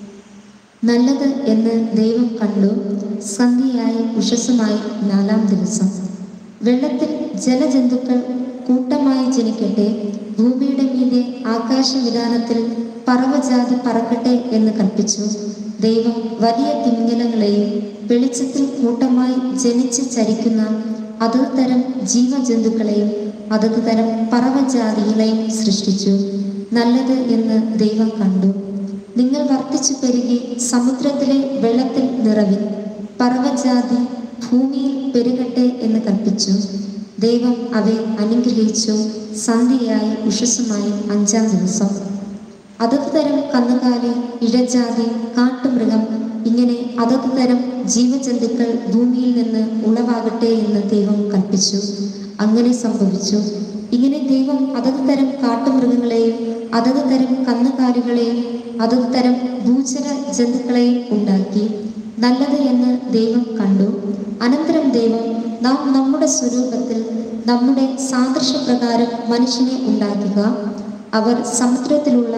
നല്ലത് എന്ന് ദൈവം കണ്ടു സന്ധ്യയായി ഉഷസ്സുമായി നാലാം ദിവസം വെള്ളത്തിൽ ജലജന്തുക്കൾ കൂട്ടമായി ജനിക്കട്ടെ ഭൂമിയുടെ മീതെ ആകാശവിധാനത്തിൽ പറവജാതി പറക്കട്ടെ എന്ന് കൽപ്പിച്ചു ദൈവം വലിയ തിമിംഗലങ്ങളെയും വെളിച്ചത്തിൽ കൂട്ടമായി ജനിച്ച് ചരിക്കുന്ന അതത് തരം ജീവജന്തുക്കളെയും അതത് തരം പറവജാതികളെയും സൃഷ്ടിച്ചു നല്ലത് എന്ന് ദൈവം കണ്ടു നിങ്ങൾ വർദ്ധിച്ചു പെരുകി സമുദ്രത്തിലെ വെള്ളത്തിൽ നിറവിൽ പറവജാതി ഭൂമിയിൽ പെരുകട്ടെ എന്ന് കൽപ്പിച്ചു ദൈവം അവയെ അനുഗ്രഹിച്ചു സന്ധ്യയായി ഉഷസ്സുമായി അഞ്ചാം ദിവസം അതത് തരം കന്നുകാലി ഇഴജാതി കാട്ടുമൃഗം ഇങ്ങനെ അതത് തരം ജീവജന്തുക്കൾ ഭൂമിയിൽ നിന്ന് ഉളവാകട്ടെ എന്ന് ദൈവം കൽപ്പിച്ചു അങ്ങനെ സംഭവിച്ചു ഇങ്ങനെ ദൈവം അതത് തരം കാട്ടുമൃഗങ്ങളെയും അതത് തരം കന്നുകാലികളെയും അതത് തരം ഭൂചര ജന്തുക്കളെയും ഉണ്ടാക്കി നല്ലത് എന്ന് ദൈവം കണ്ടു അനന്തരം ദൈവം നാം നമ്മുടെ സ്വരൂപത്തിൽ നമ്മുടെ സാദൃശ്യപ്രകാരം മനുഷ്യനെ ഉണ്ടാക്കുക അവർ സമുദ്രത്തിലുള്ള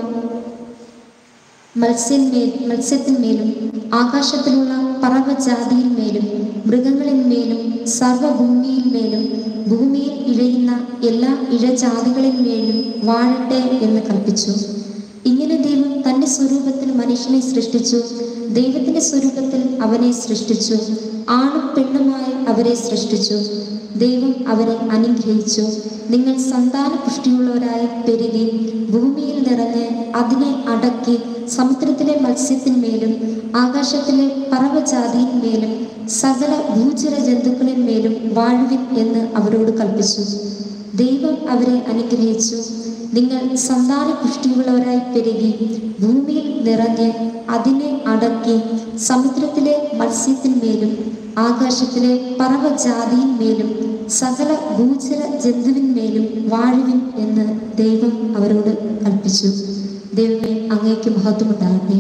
മത്സ്യന്മേൽ മത്സ്യത്തിന്മേലും ആകാശത്തിലുള്ള പറവജാതിയിന്മേലും മൃഗങ്ങളിന്മേലും സർവഭൂമിയിന്മേലും ഭൂമിയിൽ ഇഴയുന്ന എല്ലാ ഇഴജാതികളിന്മേലും വാഴട്ടെ എന്ന് കൽപ്പിച്ചു ഇങ്ങനെ ദൈവം തന്റെ സ്വരൂപത്തിൽ മനുഷ്യനെ സൃഷ്ടിച്ചു ദൈവത്തിന്റെ സ്വരൂപത്തിൽ അവനെ സൃഷ്ടിച്ചു ആണും പെണ്ണുമായി അവരെ സൃഷ്ടിച്ചു ദൈവം അവരെ അനുഗ്രഹിച്ചു നിങ്ങൾ സന്താന പുഷ്ടിയുള്ളവരായി പെരുകി ഭൂമിയിൽ നിറഞ്ഞ് അതിനെ അടക്കി സമുദ്രത്തിലെ മത്സ്യത്തിന്മേലും ആകാശത്തിലെ പറവജാതിയിന്മേലും സകല ഭൂചര ജന്തുക്കളിന്മേലും വാഴുവിൻ എന്ന് അവരോട് കൽപ്പിച്ചു ദൈവം അവരെ അനുഗ്രഹിച്ചു നിങ്ങൾ സന്താന പുഷ്ടിയുള്ളവരായി പെരുകി ഭൂമിയിൽ നിറഞ്ഞ് അതിനെ അടക്കി സമുദ്രത്തിലെ മത്സ്യത്തിന്മേലും ആകാശത്തിലെ പറവജാതിയിന്മേലും സകല ഭൂചര ജന്തുവിന്മേലും വാഴുവിൻ എന്ന് ദൈവം അവരോട് കൽപ്പിച്ചു ദൈവമേ അങ്ങേക്ക് മഹത്വമുണ്ടാകട്ടെ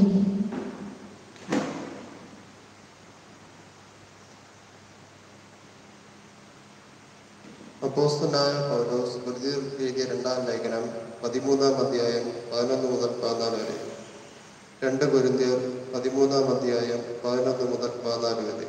അപ്പോസ്തനായ പൗലോസ് ഗുരുതിർക്ക് എഴുതിയ രണ്ടാം ലേഖനം പതിമൂന്നാം അധ്യായം പതിനൊന്ന് മുതൽ പതിനാല് വരെ രണ്ട് ഗുരുന്തിയർ പതിമൂന്നാം അധ്യായം പതിനൊന്ന് മുതൽ പതിനാല് വരെ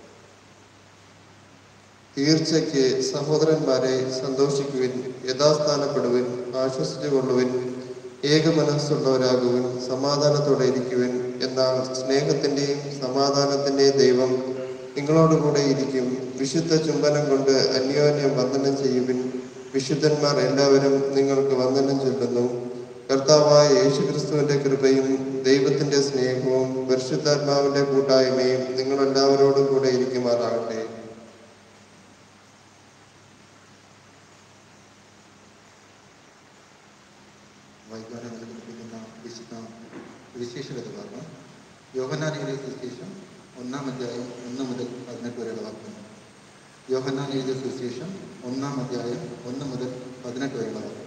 തീർച്ചയ്ക്ക് സഹോദരന്മാരെ സന്തോഷിക്കുവിൻ യഥാസ്ഥാനപ്പെടുവിൻ ആശ്വസിച്ചുകൊള്ളുവിൻ ഏകമനസ്സുള്ളവരാകുവിൻ സമാധാനത്തോടെ ഇരിക്കുവിൻ എന്നാൽ സ്നേഹത്തിൻ്റെയും സമാധാനത്തിൻ്റെയും ദൈവം നിങ്ങളോടുകൂടെ ഇരിക്കും വിശുദ്ധ ചുംബനം കൊണ്ട് അന്യോന്യം വന്ദനം ചെയ്യുവിൻ വിശുദ്ധന്മാർ എല്ലാവരും നിങ്ങൾക്ക് വന്ദനം ചൊല്ലുന്നു കർത്താവായ യേശുക്രിസ്തുവിന്റെ കൃപയും ദൈവത്തിന്റെ സ്നേഹവും പരിശുദ്ധാത്മാവിന്റെ കൂട്ടായ്മയും നിങ്ങളെല്ലാവരോടും കൂടെ ഇരിക്കുമാറാകട്ടെ വൈകാരം നൽകിയിരിക്കുന്ന വിശുദ്ധ വിശേഷകത കാരണം യോഹന്നാനിയുടെ സുവിശേഷം ഒന്നാം അധ്യായം ഒന്ന് മുതൽ പതിനെട്ട് വരെയുള്ള വാക്യങ്ങൾ യോഹന്നാൻ എഴുതിയ സുവിശേഷം ഒന്നാം അധ്യായം ഒന്ന് മുതൽ പതിനെട്ട് വരെയുള്ള വാക്യങ്ങൾ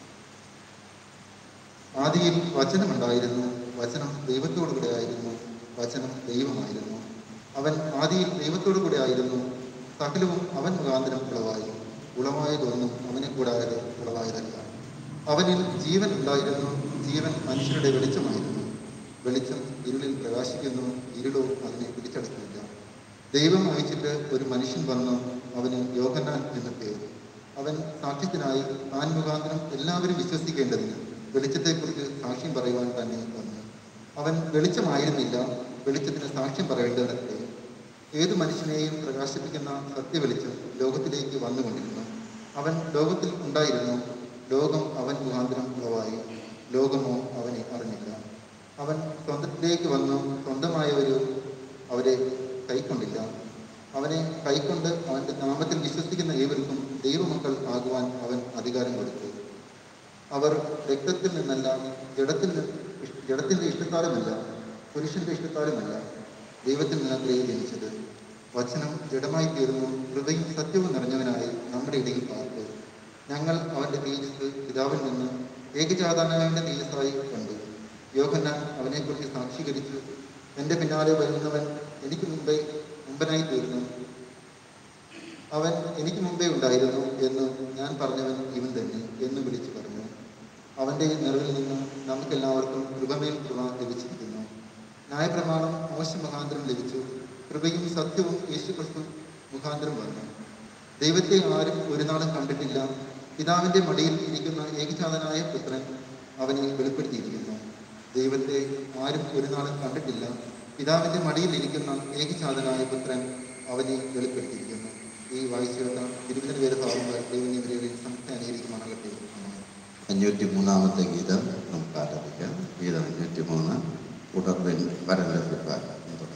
ആദിയിൽ വചനമുണ്ടായിരുന്നു വചനം ദൈവത്തോടു കൂടെ ആയിരുന്നു വചനം ദൈവമായിരുന്നു അവൻ ആദിയിൽ ദൈവത്തോടു കൂടെ ആയിരുന്നു സകലവും അവൻ മുഖാന്തരം ഉളവായി ഉളവായതൊന്നും അവനെ കൂടാതെ ഉളവായതല്ല അവനിൽ ജീവൻ ഉണ്ടായിരുന്നു ജീവൻ മനുഷ്യരുടെ വെളിച്ചമായിരുന്നു വെളിച്ചം ഇരുളിൽ പ്രകാശിക്കുന്നു ഇരുളോ അതിനെ പിടിച്ചടക്കുന്നില്ല ദൈവം അയച്ചിട്ട് ഒരു മനുഷ്യൻ വന്നു അവന് യോഹന്നാൻ എന്ന് പേര് അവൻ സാക്ഷ്യത്തിനായി താൻ മുഖാന്തരം എല്ലാവരും വിശ്വസിക്കേണ്ടതിന് വെളിച്ചത്തെക്കുറിച്ച് സാക്ഷ്യം പറയുവാൻ തന്നെ വന്നു അവൻ വെളിച്ചമായിരുന്നില്ല വെളിച്ചത്തിന് സാക്ഷ്യം പറയേണ്ടതിനൊക്കെ ഏതു മനുഷ്യനെയും പ്രകാശിപ്പിക്കുന്ന സത്യവെളിച്ചം ലോകത്തിലേക്ക് വന്നുകൊണ്ടിരുന്നു അവൻ ലോകത്തിൽ ഉണ്ടായിരുന്നു ലോകം അവൻ മുഖാന്തരം ഉളവായി ലോകമോ അവനെ അറിഞ്ഞില്ല അവൻ സ്വന്തത്തിലേക്ക് വന്നു സ്വന്തമായവര് അവരെ കൈക്കൊണ്ടില്ല അവനെ കൈക്കൊണ്ട് അവൻ്റെ നാമത്തിൽ വിശ്വസിക്കുന്ന ഏവർക്കും ദൈവമക്കൾ ആകുവാൻ അവൻ അധികാരം കൊടുത്തു അവർ രക്തത്തിൽ നിന്നല്ല ജഡത്തിൽ നി- ഇഷ്- ജഡത്തിൻ്റെ ഇഷ്ടത്താലുമല്ല പുരുഷന്റെ ഇഷ്ടത്താലുമല്ല ദൈവത്തിൽ നിന്നത്രേ ജനിച്ചത് വചനം ജഡമായി തീർന്നു ഹൃദയം സത്യവും നിറഞ്ഞവനായി നമ്മുടെ ഇടയിൽ പാർത്തു ഞങ്ങൾ അവന്റെ തേജസ് പിതാവിൽ നിന്ന് ഏകജാതാനായവന്റെ തേജസ്സായി കണ്ടു യോഹന്നാൻ അവനെക്കുറിച്ച് സാക്ഷീകരിച്ചു എൻ്റെ പിന്നാലെ വരുന്നവൻ എനിക്ക് മുമ്പേ മുമ്പനായി തീർന്നു അവൻ എനിക്ക് മുമ്പേ ഉണ്ടായിരുന്നു എന്ന് ഞാൻ പറഞ്ഞവൻ ഇവൻ തന്നെ എന്ന് വിളിച്ചു പറഞ്ഞു അവന്റെ നിറവിൽ നിന്ന് നമുക്കെല്ലാവർക്കും കൃപമേൽ കൃപ ലഭിച്ചിരിക്കുന്നു ന്യായപ്രമാണം മോശ മുഖാന്തരം ലഭിച്ചു കൃപയും സത്യവും യേശു ക്രിസ്തു മുഖാന്തരം വന്നു ദൈവത്തെ ആരും ഒരു നാളും കണ്ടിട്ടില്ല പിതാവിന്റെ മടിയിൽ ഇരിക്കുന്ന ഏകജാതനായ പുത്രൻ അവനെ വെളിപ്പെടുത്തിയിരിക്കുന്നു ദൈവത്തെ ആരും ഒരു നാളും കണ്ടിട്ടില്ല പിതാവിന്റെ മടിയിൽ ഇരിക്കുന്ന ഏകജാതനായ പുത്രൻ അവനെ വെളിപ്പെടുത്തിയിരിക്കുന്നു ഈ വായിച്ചുകൊണ്ട് തിരുവനന്തപുരം പേര് ഭാഗങ്ങൾ ദൈവനിവരെ സംസ്ഥ അനുകരിക്കുമാറാകട്ടെ ആമേൻ. അഞ്ഞൂറ്റി മൂന്നാമത്തെ ഗീതം നമുക്ക് ആലപിക്കാം ഗീതം അഞ്ഞൂറ്റി മൂന്ന് ഉടർവൻ വരൻ ലഭിക്കാൻ തുടങ്ങി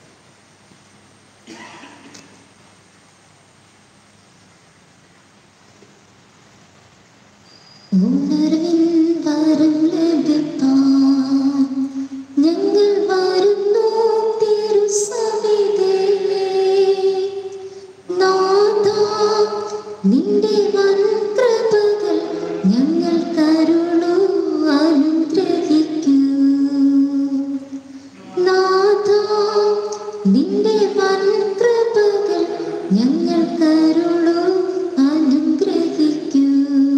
ഉണർവിൻ വരം ലഭിപ്പാൻ ഞങ്ങൾ വരുന്നു തിരുസവിധേ. നാഥാ, നിന്റെ വൻകൃപകൾ ഞങ്ങൾ കരുളൂ അനുഗ്രഹിക്കൂ നാഥാ, നിന്റെ വൻകൃപകൾ ഞങ്ങൾ കരുളൂ അനുഗ്രഹിക്കൂ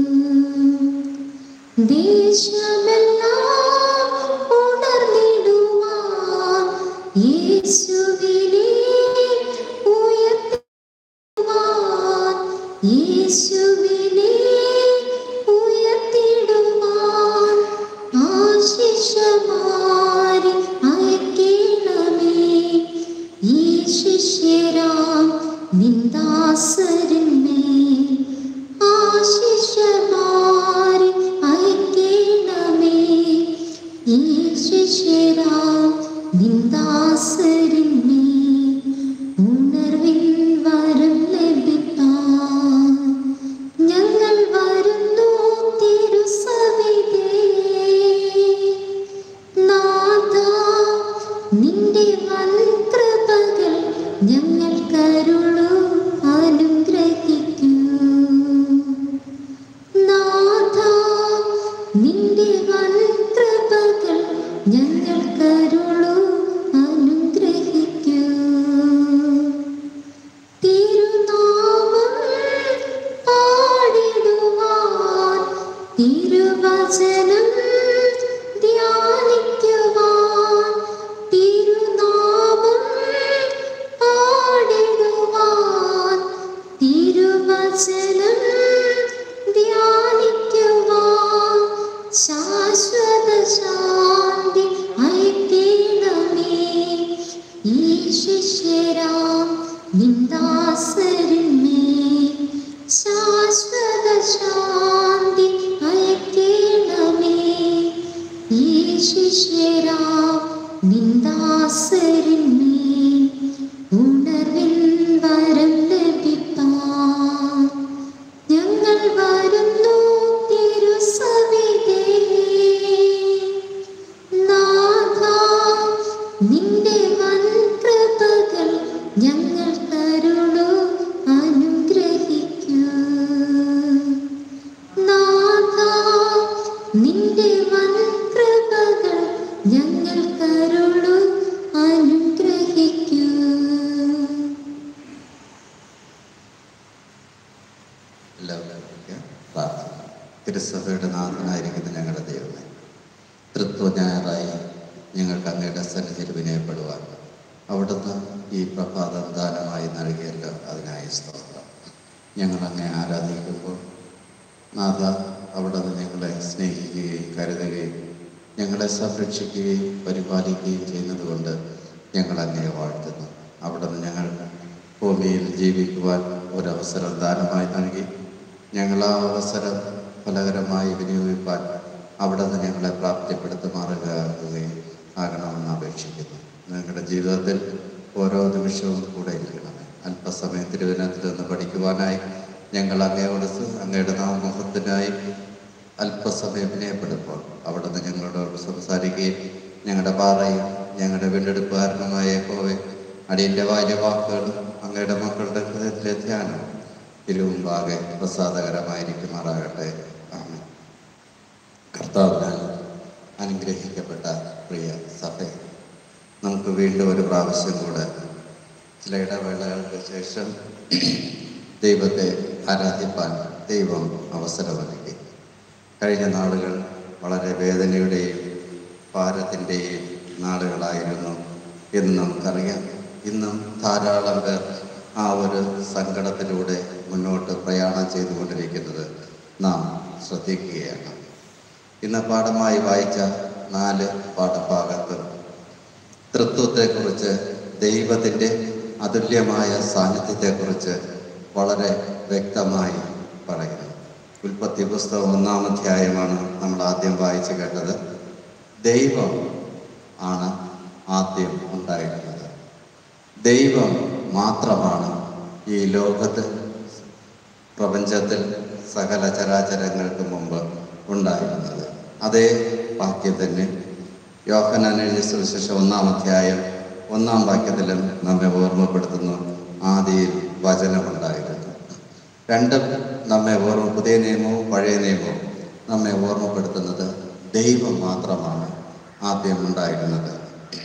ദേശമെല്ലാം ഉണർന്നിടുവാൻ യേശുവിനെ ഉയർത്തുവാൻ യേശുവിനെ ഉയർത്തിടുവാൻ ആശിഷമാരി അയക്കണമേ ഈ ശിഷ്യരാം നിന്ദാസരന്മേൽ ആശിഷമാരി അയക്കണമേ ഈ ശിഷ്യരാം നിന്ദാസരന്മേൽ ഉണർവിൻ വരം ലഭിപ്പാൻ ഞങ്ങൾ വരുന്നു തിരുസഭ തിരുവചനം ധ്യാനിക്കുവാൻ തിരുനാമം പാടിടുവാൻ തിരുവചനം ധ്യാനിക്കുവാൻ ശാശ്വത ശാന്തി അയക്കണമേ ഈ ശിഷ്യരാം നിന്ദാസരിന്മേ ശാശ്വത ശാന്തി അയക്കണമേ ഈ ശിഷ്യരാം നിന്ദാസരിന്മേ ഉണർവിൻ വരം ലഭിപ്പാൻ ഞങ്ങൾ വരുന്നു തിരുസവിധേ നാഥാ നിന്റെ വൻ കൃപകൾ ഞങ്ങൾ കരുളു അനുഗ്രഹിക്കൂ നാഥാ നിന്റെ വൻ കൃപകൾ ഞങ്ങൾ കരുളു അനുഗ്രഹിക്കൂ എല്ലാവരും ഇരിക്കുക. പ്രാർത്ഥിക്കാം തിരുസഭയുടെ നാഥനായിരിക്കുന്ന ഞങ്ങളുടെ ദൈവമേ തൃത്വജ്ഞായറായി ഞങ്ങൾക്ക് അങ്ങയുടെ സന്നിധിയിൽ വിനയപ്പെടുവാൻ അവിടുന്ന് ഈ പ്രഭാതം ദാനമായി നൽകിയല്ലോ അതിനായി സ്തോത്രം ഞങ്ങൾ അങ്ങേ ആരാധിക്കുമ്പോൾ നാഥ അവിടുന്ന് ഞങ്ങളെ സ്നേഹിക്കുകയും കരുതുകയും ഞങ്ങളെ സംരക്ഷിക്കുകയും പരിപാലിക്കുകയും ചെയ്യുന്നതുകൊണ്ട് ഞങ്ങൾ അങ്ങേ വാഴ്ത്തുന്നു അവിടുന്ന് ഞങ്ങൾ ഭൂമിയിൽ ജീവിക്കുവാൻ ഒരവസരം ദാനമായി നൽകി ഞങ്ങൾ ആ അവസരം ഫലകരമായി വിനിയോഗിപ്പാൻ അവിടുന്ന് ഞങ്ങളെ പ്രാപ്തിപ്പെടുത്തുമാറുകയും ആകണമെന്ന് അപേക്ഷിക്കുന്നു ഞങ്ങളുടെ ജീവിതത്തിൽ ഓരോ നിമിഷവും കൂടെ ഇരിക്കണമേ അല്പസമയം തിരുവനന്തപുരത്ത് നിന്ന് പഠിക്കുവാനായി ഞങ്ങൾ അങ്ങയോട് സ- അങ്ങയുടെ നാമമുഖത്തിനായി അല്പസമയം വിനയപ്പെടുമ്പോൾ അവിടുന്ന് ഞങ്ങളോട് സംസാരിക്കുകയും ഞങ്ങളുടെ പാറയും ഞങ്ങളുടെ വീണ്ടെടുപ്പുകാരനുമായ യഹോവേ അടിയൻ്റെ വായ വാക്കുകളും അങ്ങയുടെ മക്കളുടെ ഹൃദയത്തിലെ ധ്യാനം തിരുമുമ്പാകെ പ്രസാദകരമായിരിക്കുമാറാകട്ടെ ആമേൻ കർത്താവിനാൽ അനുഗ്രഹിക്കപ്പെട്ട പ്രിയ സഭ നമുക്ക് വീണ്ടും ഒരു പ്രാവശ്യം കൂടെ ചില ഇടവേളകൾക്ക് ശേഷം ദൈവത്തെ ആരാധിപ്പാൻ ദൈവം അവസരമൊരുക്കി കഴിഞ്ഞ നാളുകൾ വളരെ വേദനയുടെയും ഭാരത്തിൻ്റെയും നാളുകളായിരുന്നു എന്ന് നമുക്കറിയാം ഇന്നും ധാരാളം പേർ ആ ഒരു സങ്കടത്തിലൂടെ മുന്നോട്ട് പ്രയാണം ചെയ്തുകൊണ്ടിരിക്കുന്നത് നാം ശ്രദ്ധിക്കുകയാണ് ഇന്ന് പാഠമായി വായിച്ച നാല് പാഠഭാഗത്തും തൃത്വത്തെക്കുറിച്ച് ദൈവത്തിൻ്റെ അതുല്യമായ സാന്നിധ്യത്തെക്കുറിച്ച് വളരെ വ്യക്തമായി പറയുന്നു ഉൽപ്പത്തി പുസ്തകം ഒന്നാം അധ്യായമാണ് നമ്മൾ ആദ്യം വായിച്ചു കേട്ടത് ദൈവം ആണ് ആദ്യം ഉണ്ടായിരുന്നത് ദൈവം മാത്രമാണ് ഈ ലോകത്ത് പ്രപഞ്ചത്തിൽ സകല ചരാചരങ്ങൾക്ക് മുമ്പ് ഉണ്ടായിരുന്നത് അതേ വാക്യം തന്നെ യോഹനാൻ എഴുതിയ സുവിശേഷം ഒന്നാം അധ്യായം ഒന്നാം വാക്യത്തിലും നമ്മെ ഓർമ്മപ്പെടുത്തുന്നു ആദിയിൽ വചനമുണ്ടായിരുന്നു രണ്ടും നമ്മെ ഓർമ്മ പുതിയ നിയമവും പഴയ നിയമവും നമ്മെ ഓർമ്മപ്പെടുത്തുന്നത് ദൈവം മാത്രമാണ് ആദ്യം ഉണ്ടായിരുന്നത്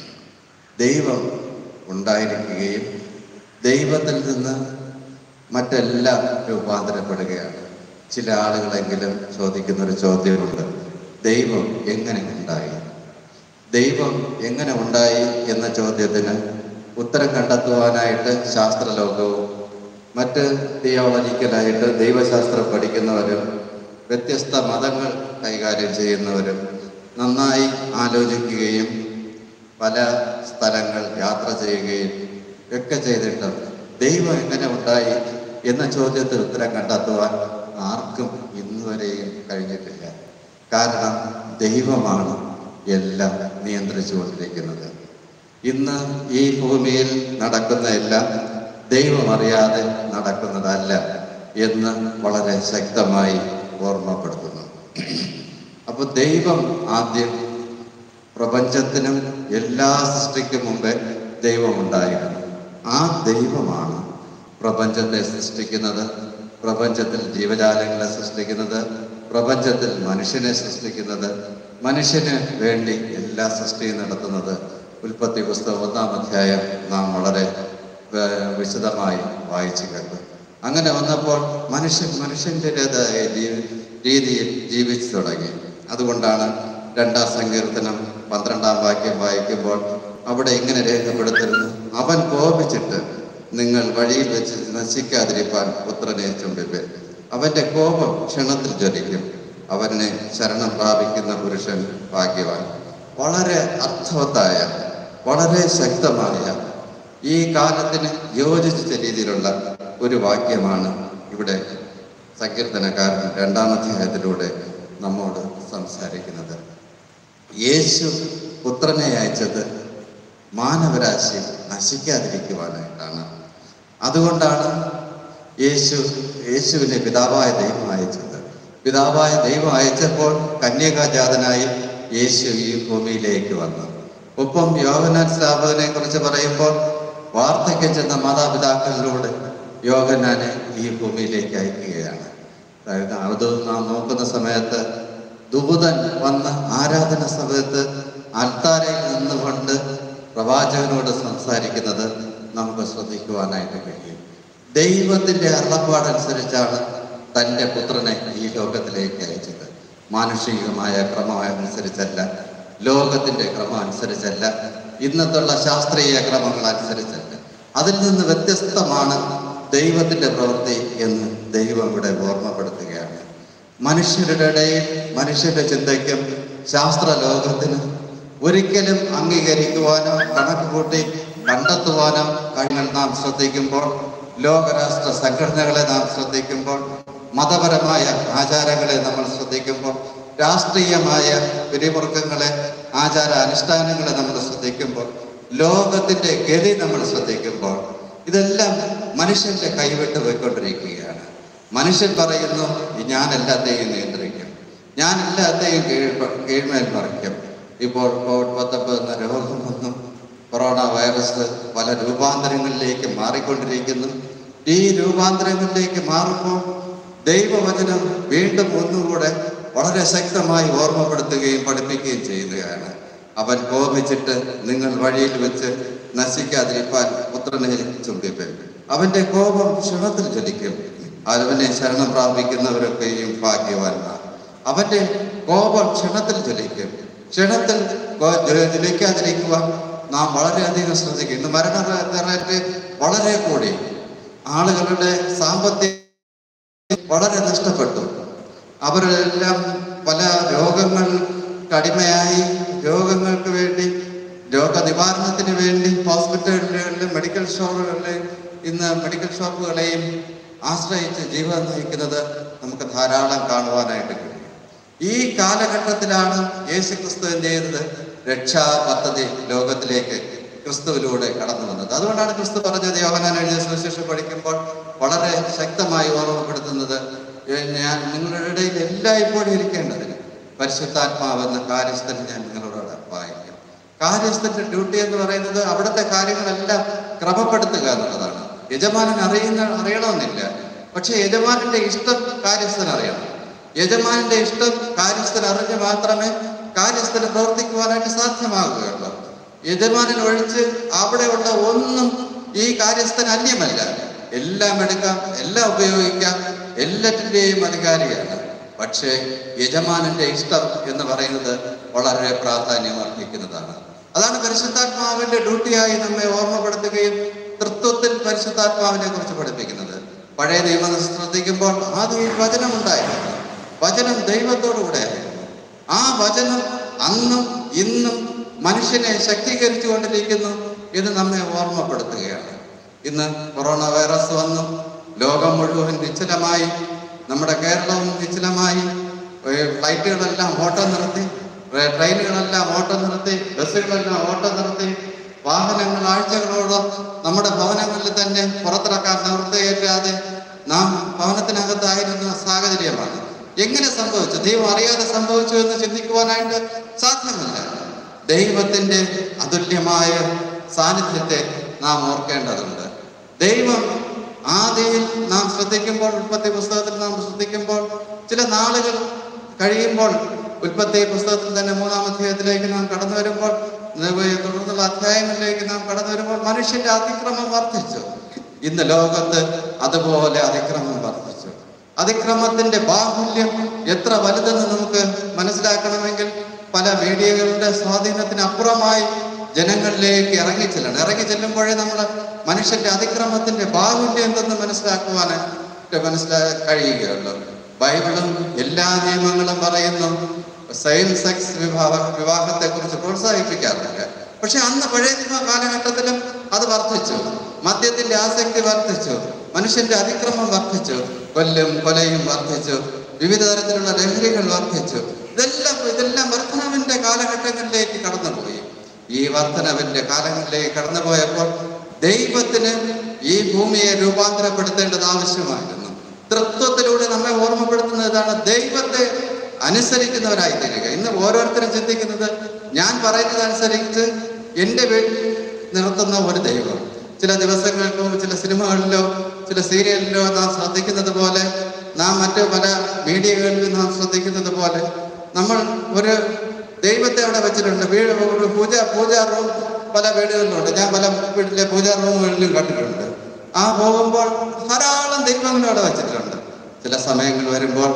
ദൈവം ഉണ്ടായിരിക്കുകയും ദൈവത്തിൽ നിന്ന് മറ്റെല്ലാം രൂപാന്തരപ്പെടുകയാണ് ചില ആളുകളെങ്കിലും ചോദിക്കുന്ന ഒരു ചോദ്യമുണ്ട് ദൈവം എങ്ങനെ ഉണ്ടായി ദൈവം എങ്ങനെ ഉണ്ടായി എന്ന ചോദ്യത്തിന് ഉത്തരം കണ്ടെത്തുവാനായിട്ട് ശാസ്ത്രലോകവും മറ്റ് തിയോളജിക്കലായിട്ട് ദൈവശാസ്ത്രം പഠിക്കുന്നവരും വ്യത്യസ്ത മതങ്ങൾ കൈകാര്യം ചെയ്യുന്നവരും നന്നായി ആലോചിക്കുകയും പല സ്ഥലങ്ങൾ യാത്ര ചെയ്യുകയും ഒക്കെ ചെയ്തിട്ടും ദൈവം എങ്ങനെ ഉണ്ടായി എന്ന ചോദ്യത്തിന് ഉത്തരം കണ്ടെത്തുവാൻ ആർക്കും ഇന്നുവരെയും കഴിഞ്ഞിട്ടില്ല കാരണം ദൈവമാണ് എല്ലാം നിയന്ത്രിച്ചുകൊണ്ടിരിക്കുന്നത് ഇന്ന് ഈ ഭൂമിയിൽ നടക്കുന്ന എല്ലാം ദൈവം അറിയാതെ നടക്കുന്നതല്ല എന്ന് വളരെ ശക്തമായി ഓർമ്മപ്പെടുത്തുന്നു അപ്പൊ ദൈവം ആദ്യം പ്രപഞ്ചത്തിനും എല്ലാ സൃഷ്ടിക്കും മുമ്പേ ദൈവമുണ്ടായിരുന്നു ആ ദൈവമാണ് പ്രപഞ്ചത്തെ സൃഷ്ടിക്കുന്നത് പ്രപഞ്ചത്തിൽ ജീവജാലങ്ങളെ സൃഷ്ടിക്കുന്നത് പ്രപഞ്ചത്തിൽ മനുഷ്യനെ സൃഷ്ടിക്കുന്നത് മനുഷ്യന് വേണ്ടി എല്ലാ സൃഷ്ടിയും നടത്തുന്നത് ഉൽപ്പത്തി പുസ്തകം ഒന്നാം അധ്യായം നാം വളരെ ഏർ, വിശദമായി വായിച്ചു കേട്ടു അങ്ങനെ വന്നപ്പോൾ മനുഷ്യൻ മനുഷ്യൻ്റെതായ രീതിയിൽ ജീവിച്ചു തുടങ്ങി അതുകൊണ്ടാണ് രണ്ടാം സങ്കീർത്തനം പന്ത്രണ്ടാം വാക്യം വായിക്കുമ്പോൾ അവിടെ ഇങ്ങനെ രേഖപ്പെടുത്തുന്നു അവൻ കോപിച്ചിട്ട് നിങ്ങൾ വഴിയിൽ വെച്ച് നശിക്കാതിരിപ്പാൻ പുത്രനെ ചുംബിപ്പൻ അവന്റെ കോപം ക്ഷണത്തിൽ ജ്വലിക്കും അവനെ ശരണം പ്രാപിക്കുന്ന പുരുഷൻ ഭാഗ്യവാൻ വളരെ അർത്ഥവത്തായ വളരെ ശക്തമായ ഈ കാലത്തിന് യോജിച്ച രീതിയിലുള്ള ഒരു വാക്യമാണ് ഇവിടെ സങ്കീർത്തനക്കാരൻ രണ്ടാം അധ്യായത്തിലൂടെ നമ്മോട് സംസാരിക്കുന്നത് യേശു പുത്രനെ അയച്ചത് മാനവരാശി നശിക്കാതിരിക്കുവാനായിട്ടാണ് അതുകൊണ്ടാണ് യേശു യേശുവിനെ പിതാവായ ദൈവം അയച്ചത് പിതാവായ ദൈവം അയച്ചപ്പോൾ കന്യകാജാതനായി യേശു ഈ ഭൂമിയിലേക്ക് വന്നു ഒപ്പം യോഹനാൻ സ്ഥാപകനെ കുറിച്ച് പറയുമ്പോൾ വാർദ്ധക്യം ചെന്ന മാതാപിതാക്കളിലൂടെ യോഹനാനെ ഈ ഭൂമിയിലേക്ക് അയക്കുകയാണ് അതായത് അത് നാം നോക്കുന്ന സമയത്ത് ദുബുതൻ വന്ന് ആരാധന സമയത്ത് അൽത്താരയിൽ നിന്നുകൊണ്ട് പ്രവാചകനോട് സംസാരിക്കുന്നത് നമുക്ക് ശ്രദ്ധിക്കുവാനായിട്ട് കഴിയും ദൈവത്തിന്റെ അള്ളപ്പാടനുസരിച്ചാണ് തൻ്റെ പുത്രനെ ഈ ലോകത്തിലേക്ക് അയച്ചത് മാനുഷികമായ ക്രമം അനുസരിച്ചല്ല ലോകത്തിന്റെ ക്രമം അനുസരിച്ചല്ല ഇന്നത്തുള്ള ശാസ്ത്രീയ ക്രമങ്ങൾ അനുസരിച്ചല്ല അതിൽ നിന്ന് വ്യത്യസ്തമാണ് ദൈവത്തിന്റെ പ്രവൃത്തി എന്ന് ദൈവം ഇവിടെ ഓർമ്മപ്പെടുത്തുകയാണ് മനുഷ്യരുടെ ഇടയിൽ മനുഷ്യന്റെ ചിന്തയ്ക്കും ശാസ്ത്ര ലോകത്തിനും ഒരിക്കലും അംഗീകരിക്കുവാനോ കണക്ക് കൂട്ടി കണ്ടെത്തുവാനോ കാര്യങ്ങൾ നാം ശ്രദ്ധിക്കുമ്പോൾ ലോകരാഷ്ട്ര സംഘടനകളെ നാം ശ്രദ്ധിക്കുമ്പോൾ മതപരമായ ആചാരങ്ങളെ നമ്മൾ ശ്രദ്ധിക്കുമ്പോൾ രാഷ്ട്രീയമായ പിരിമുറുക്കങ്ങളെ ആചാര അനുഷ്ഠാനങ്ങളെ നമ്മൾ ശ്രദ്ധിക്കുമ്പോൾ ലോകത്തിന്റെ ഗതി നമ്മൾ ശ്രദ്ധിക്കുമ്പോൾ ഇതെല്ലാം മനുഷ്യന്റെ കൈവിട്ട് പോയിക്കൊണ്ടിരിക്കുകയാണ് മനുഷ്യൻ പറയുന്നു ഞാൻ എല്ലാത്തെയും നിയന്ത്രിക്കും ഞാൻ എല്ലാത്തെയും കീഴ് കീഴ്മേൽ മറിക്കും ഇപ്പോൾ കോവിഡ് പത്തൊമ്പത് എന്ന രോഗം വന്നു കൊറോണ വൈറസ് പല രൂപാന്തരങ്ങളിലേക്ക് മാറിക്കൊണ്ടിരിക്കുന്നു ഈ രൂപാന്തരങ്ങളിലേക്ക് മാറുമ്പോൾ ദൈവവചനം വീണ്ടും ഒന്നുകൂടെ വളരെ ശക്തമായി ഓർമ്മപ്പെടുത്തുകയും പഠിപ്പിക്കുകയും ചെയ്യുകയാണ് അവൻ കോപിച്ചിട്ട് നിങ്ങൾ വഴിയിൽ വെച്ച് നശിക്കാതിരിപ്പാൻ പുത്രനെ ചുംബിപ്പൻ അവന്റെ കോപം ക്ഷണത്തിൽ ജ്വലിക്കും അവനെ ശരണം പ്രാപിക്കുന്നവരൊക്കെയും ഭാഗ്യവാന്മാർ അവന്റെ കോപം ക്ഷണത്തിൽ ജ്വലിക്കും ക്ഷണത്തിൽ കോ- ജ്വ- ജ്വലിക്കാതിരിക്കുവാൻ നാം വളരെയധികം ശ്രദ്ധിക്കും ഇന്ന് മരണ റേറ്റ് വളരെ കൂടി ആളുകളുടെ സാമ്പത്തിക വളരെ നഷ്ടപ്പെട്ടു അവരെല്ലാം പല രോഗങ്ങൾക്ക് അടിമയായി രോഗങ്ങൾക്ക് വേണ്ടി രോഗനിവാരണത്തിന് വേണ്ടി ഹോസ്പിറ്റലുകളിലും മെഡിക്കൽ സ്റ്റോറുകളിലും ഇന്ന് മെഡിക്കൽ ഷോപ്പുകളെയും ആശ്രയിച്ച് ജീവിതം നയിക്കുന്നത് നമുക്ക് ധാരാളം കാണുവാനായിട്ട് കഴിയും ഈ കാലഘട്ടത്തിലാണ് യേശു ക്രിസ്തു എന്ത് ചെയ്തത് രക്ഷാ പദ്ധതി ലോകത്തിലേക്ക് ക്രിസ്തുവിലൂടെ കടന്നു വന്നത് അതുകൊണ്ടാണ് ക്രിസ്തു പറഞ്ഞത് യോഹനാൻ എഴുതിയ സുവിശേഷം പഠിക്കുമ്പോൾ വളരെ ശക്തമായി ഓർമ്മപ്പെടുത്തുന്നത് "ഏ, ഞാൻ നിങ്ങളുടെ ഇടയിൽ എല്ലായ്പ്പോഴും ഇരിക്കേണ്ടതിന് പരിശുദ്ധാത്മാവെന്ന കാര്യസ്ഥൻ ഞാൻ നിങ്ങളോട് വായിക്കും കാര്യസ്ഥന്റെ ഡ്യൂട്ടി എന്ന് പറയുന്നത് അവിടുത്തെ കാര്യങ്ങളെല്ലാം ക്രമപ്പെടുത്തുക എന്നുള്ളതാണ് യജമാനൻ അറിയുന്ന അറിയണമെന്നില്ല പക്ഷെ യജമാനന്റെ ഇഷ്ടം കാര്യസ്ഥൻ അറിയണം യജമാനന്റെ ഇഷ്ടം കാര്യസ്ഥൻ അറിഞ്ഞ് മാത്രമേ കാര്യസ്ഥന് പ്രവർത്തിക്കുവാനായിട്ട് സാധ്യമാകുകയുള്ളൂ യജമാനൻ ഒഴിച്ച് അവിടെയുള്ള ഒന്നും ഈ കാര്യസ്ഥൻ അന്യമല്ല എല്ലാം എടുക്കാം എല്ലാം ഉപയോഗിക്കാം എല്ലാറ്റിൻ്റെയും അധികാരിയാണ് പക്ഷേ യജമാനന്റെ ഇഷ്ടം എന്ന് പറയുന്നത് വളരെ പ്രാധാന്യം അർഹിക്കുന്നതാണ് അതാണ് പരിശുദ്ധാത്മാവിന്റെ ഡ്യൂട്ടിയായി നമ്മെ ഓർമ്മപ്പെടുത്തുകയും തൃത്വത്തിൽ പരിശുദ്ധാത്മാവിനെ കുറിച്ച് പഠിപ്പിക്കുന്നത് പഴയ നിയമം ശ്രദ്ധിക്കുമ്പോൾ ആദ്യം വചനം ഉണ്ടായിരുന്നു വചനം ദൈവത്തോടുകൂടെ ആയിരുന്നു ആ വചനം അന്നും ഇന്നും മനുഷ്യനെ ശക്തീകരിച്ചു കൊണ്ടിരിക്കുന്നു എന്ന് നമ്മെ ഓർമ്മപ്പെടുത്തുകയാണ് ഇന്ന് കൊറോണ വൈറസ് വന്നു ലോകം മുഴുവൻ നിശ്ചലമായി നമ്മുടെ കേരളവും നിശ്ചലമായി ഏർ ഫ്ലൈറ്റുകളെല്ലാം ഓട്ടം നിർത്തി ഏർ ട്രെയിനുകളെല്ലാം ഓട്ടം നിർത്തി ബസ്സുകളെല്ലാം ഓട്ടം നിർത്തി വാഹനങ്ങൾ ആഴ്ചകളോളം നമ്മുടെ ഭവനങ്ങളിൽ തന്നെ പുറത്തിറക്കാൻ നിവൃത്തിയില്ലാതെ നാം ഭവനത്തിനകത്തായിരുന്ന സാഹചര്യമാണ് എങ്ങനെ സംഭവിച്ചു ദൈവം അറിയാതെ സംഭവിച്ചു എന്ന് ചിന്തിക്കുവാനായിട്ട് സാധ്യമല്ല ദൈവത്തിന്റെ അതുല്യമായ സാന്നിധ്യത്തെ നാം ഓർക്കേണ്ടതുണ്ട് ദൈവം ആദിയിൽ നാം ശ്രദ്ധിക്കുമ്പോൾ ഉൽപ്പത്തി പുസ്തകത്തിൽ നാം ശ്രദ്ധിക്കുമ്പോൾ ചില നാളുകൾ കഴിയുമ്പോൾ ഉൽപ്പത്തി പുസ്തകത്തിൽ തന്നെ മൂന്നാം അധ്യായത്തിലേക്ക് നാം കടന്നു വരുമ്പോൾ തുടർന്നുള്ള അധ്യായങ്ങളിലേക്ക് നാം കടന്നു വരുമ്പോൾ മനുഷ്യന്റെ അതിക്രമം വർദ്ധിച്ചു ഇന്ന് ലോകത്ത് അതുപോലെ അതിക്രമം വർദ്ധിച്ചു അതിക്രമത്തിന്റെ ബാഹുല്യം എത്ര വലുതെന്ന് നമുക്ക് മനസ്സിലാക്കണമെങ്കിൽ പല മീഡിയകളുടെ സ്വാധീനത്തിന് അപ്പുറമായി ജനങ്ങളിലേക്ക് ഇറങ്ങിച്ചെല്ലണം ഇറങ്ങി ചെല്ലുമ്പോഴേ നമ്മൾ മനുഷ്യന്റെ അതിക്രമത്തിന്റെ ബാഹുല്യം എന്തെന്ന് മനസ്സിലാക്കുവാനായിട്ട് മനസ്സിലാ കഴിയുകയുള്ളൂ ബൈബിളും എല്ലാ നിയമങ്ങളും പറയുന്നു സെയിം സെക്സ് വിവാഹ വിവാഹത്തെ കുറിച്ച് പ്രോത്സാഹിപ്പിക്കാറുണ്ട് പക്ഷെ അന്ന് പഴയ നിയമ കാലഘട്ടത്തിലും അത് വർദ്ധിച്ചു മദ്യത്തിന്റെ ആസക്തി വർദ്ധിച്ചു മനുഷ്യന്റെ അതിക്രമം വർദ്ധിച്ചു കൊല്ലും കൊലയും വർദ്ധിച്ചു വിവിധ തരത്തിലുള്ള ലഹരികൾ വർദ്ധിച്ചു ഇതെല്ലാം ഇതെല്ലാം വർധനവിന്റെ കാലഘട്ടങ്ങളിലേക്ക് കടന്നുപോയി ഈ വർധനവിന്റെ കാലങ്ങളിലേക്ക് കടന്നുപോയപ്പോൾ ദൈവത്തിന് ഈ ഭൂമിയെ രൂപാന്തരപ്പെടുത്തേണ്ടത് ആവശ്യമായിരുന്നു തൃത്വത്തിലൂടെ നമ്മെ ഓർമ്മപ്പെടുത്തുന്നത് ഇതാണ് ദൈവത്തെ അനുസരിക്കുന്നവരായി തീരുക ഇന്ന് ഓരോരുത്തരും ചിന്തിക്കുന്നത് ഞാൻ പറയുന്നത് അനുസരിച്ച് എൻ്റെ വീട്ടിൽ നിർത്തുന്ന ഒരു ദൈവം ചില ദിവസങ്ങളിലോ ചില സിനിമകളിലോ ചില സീരിയലിലോ നാം ശ്രദ്ധിക്കുന്നത് പോലെ നാം മറ്റു പല മീഡിയകളിലും നാം ശ്രദ്ധിക്കുന്നത് പോലെ നമ്മൾ ഒരു ദൈവത്തെ അവിടെ വെച്ചിട്ടുണ്ട് വീട് ഒരു പൂജ പൂജാ റൂം പല വീടുകളിലുണ്ട് ഞാൻ പല വീട്ടിലെ പൂജാ റൂമുകളിലും കണ്ടിട്ടുണ്ട് ആ പോകുമ്പോൾ ധാരാളം ദൈവങ്ങൾ അവിടെ വെച്ചിട്ടുണ്ട് ചില സമയങ്ങൾ വരുമ്പോൾ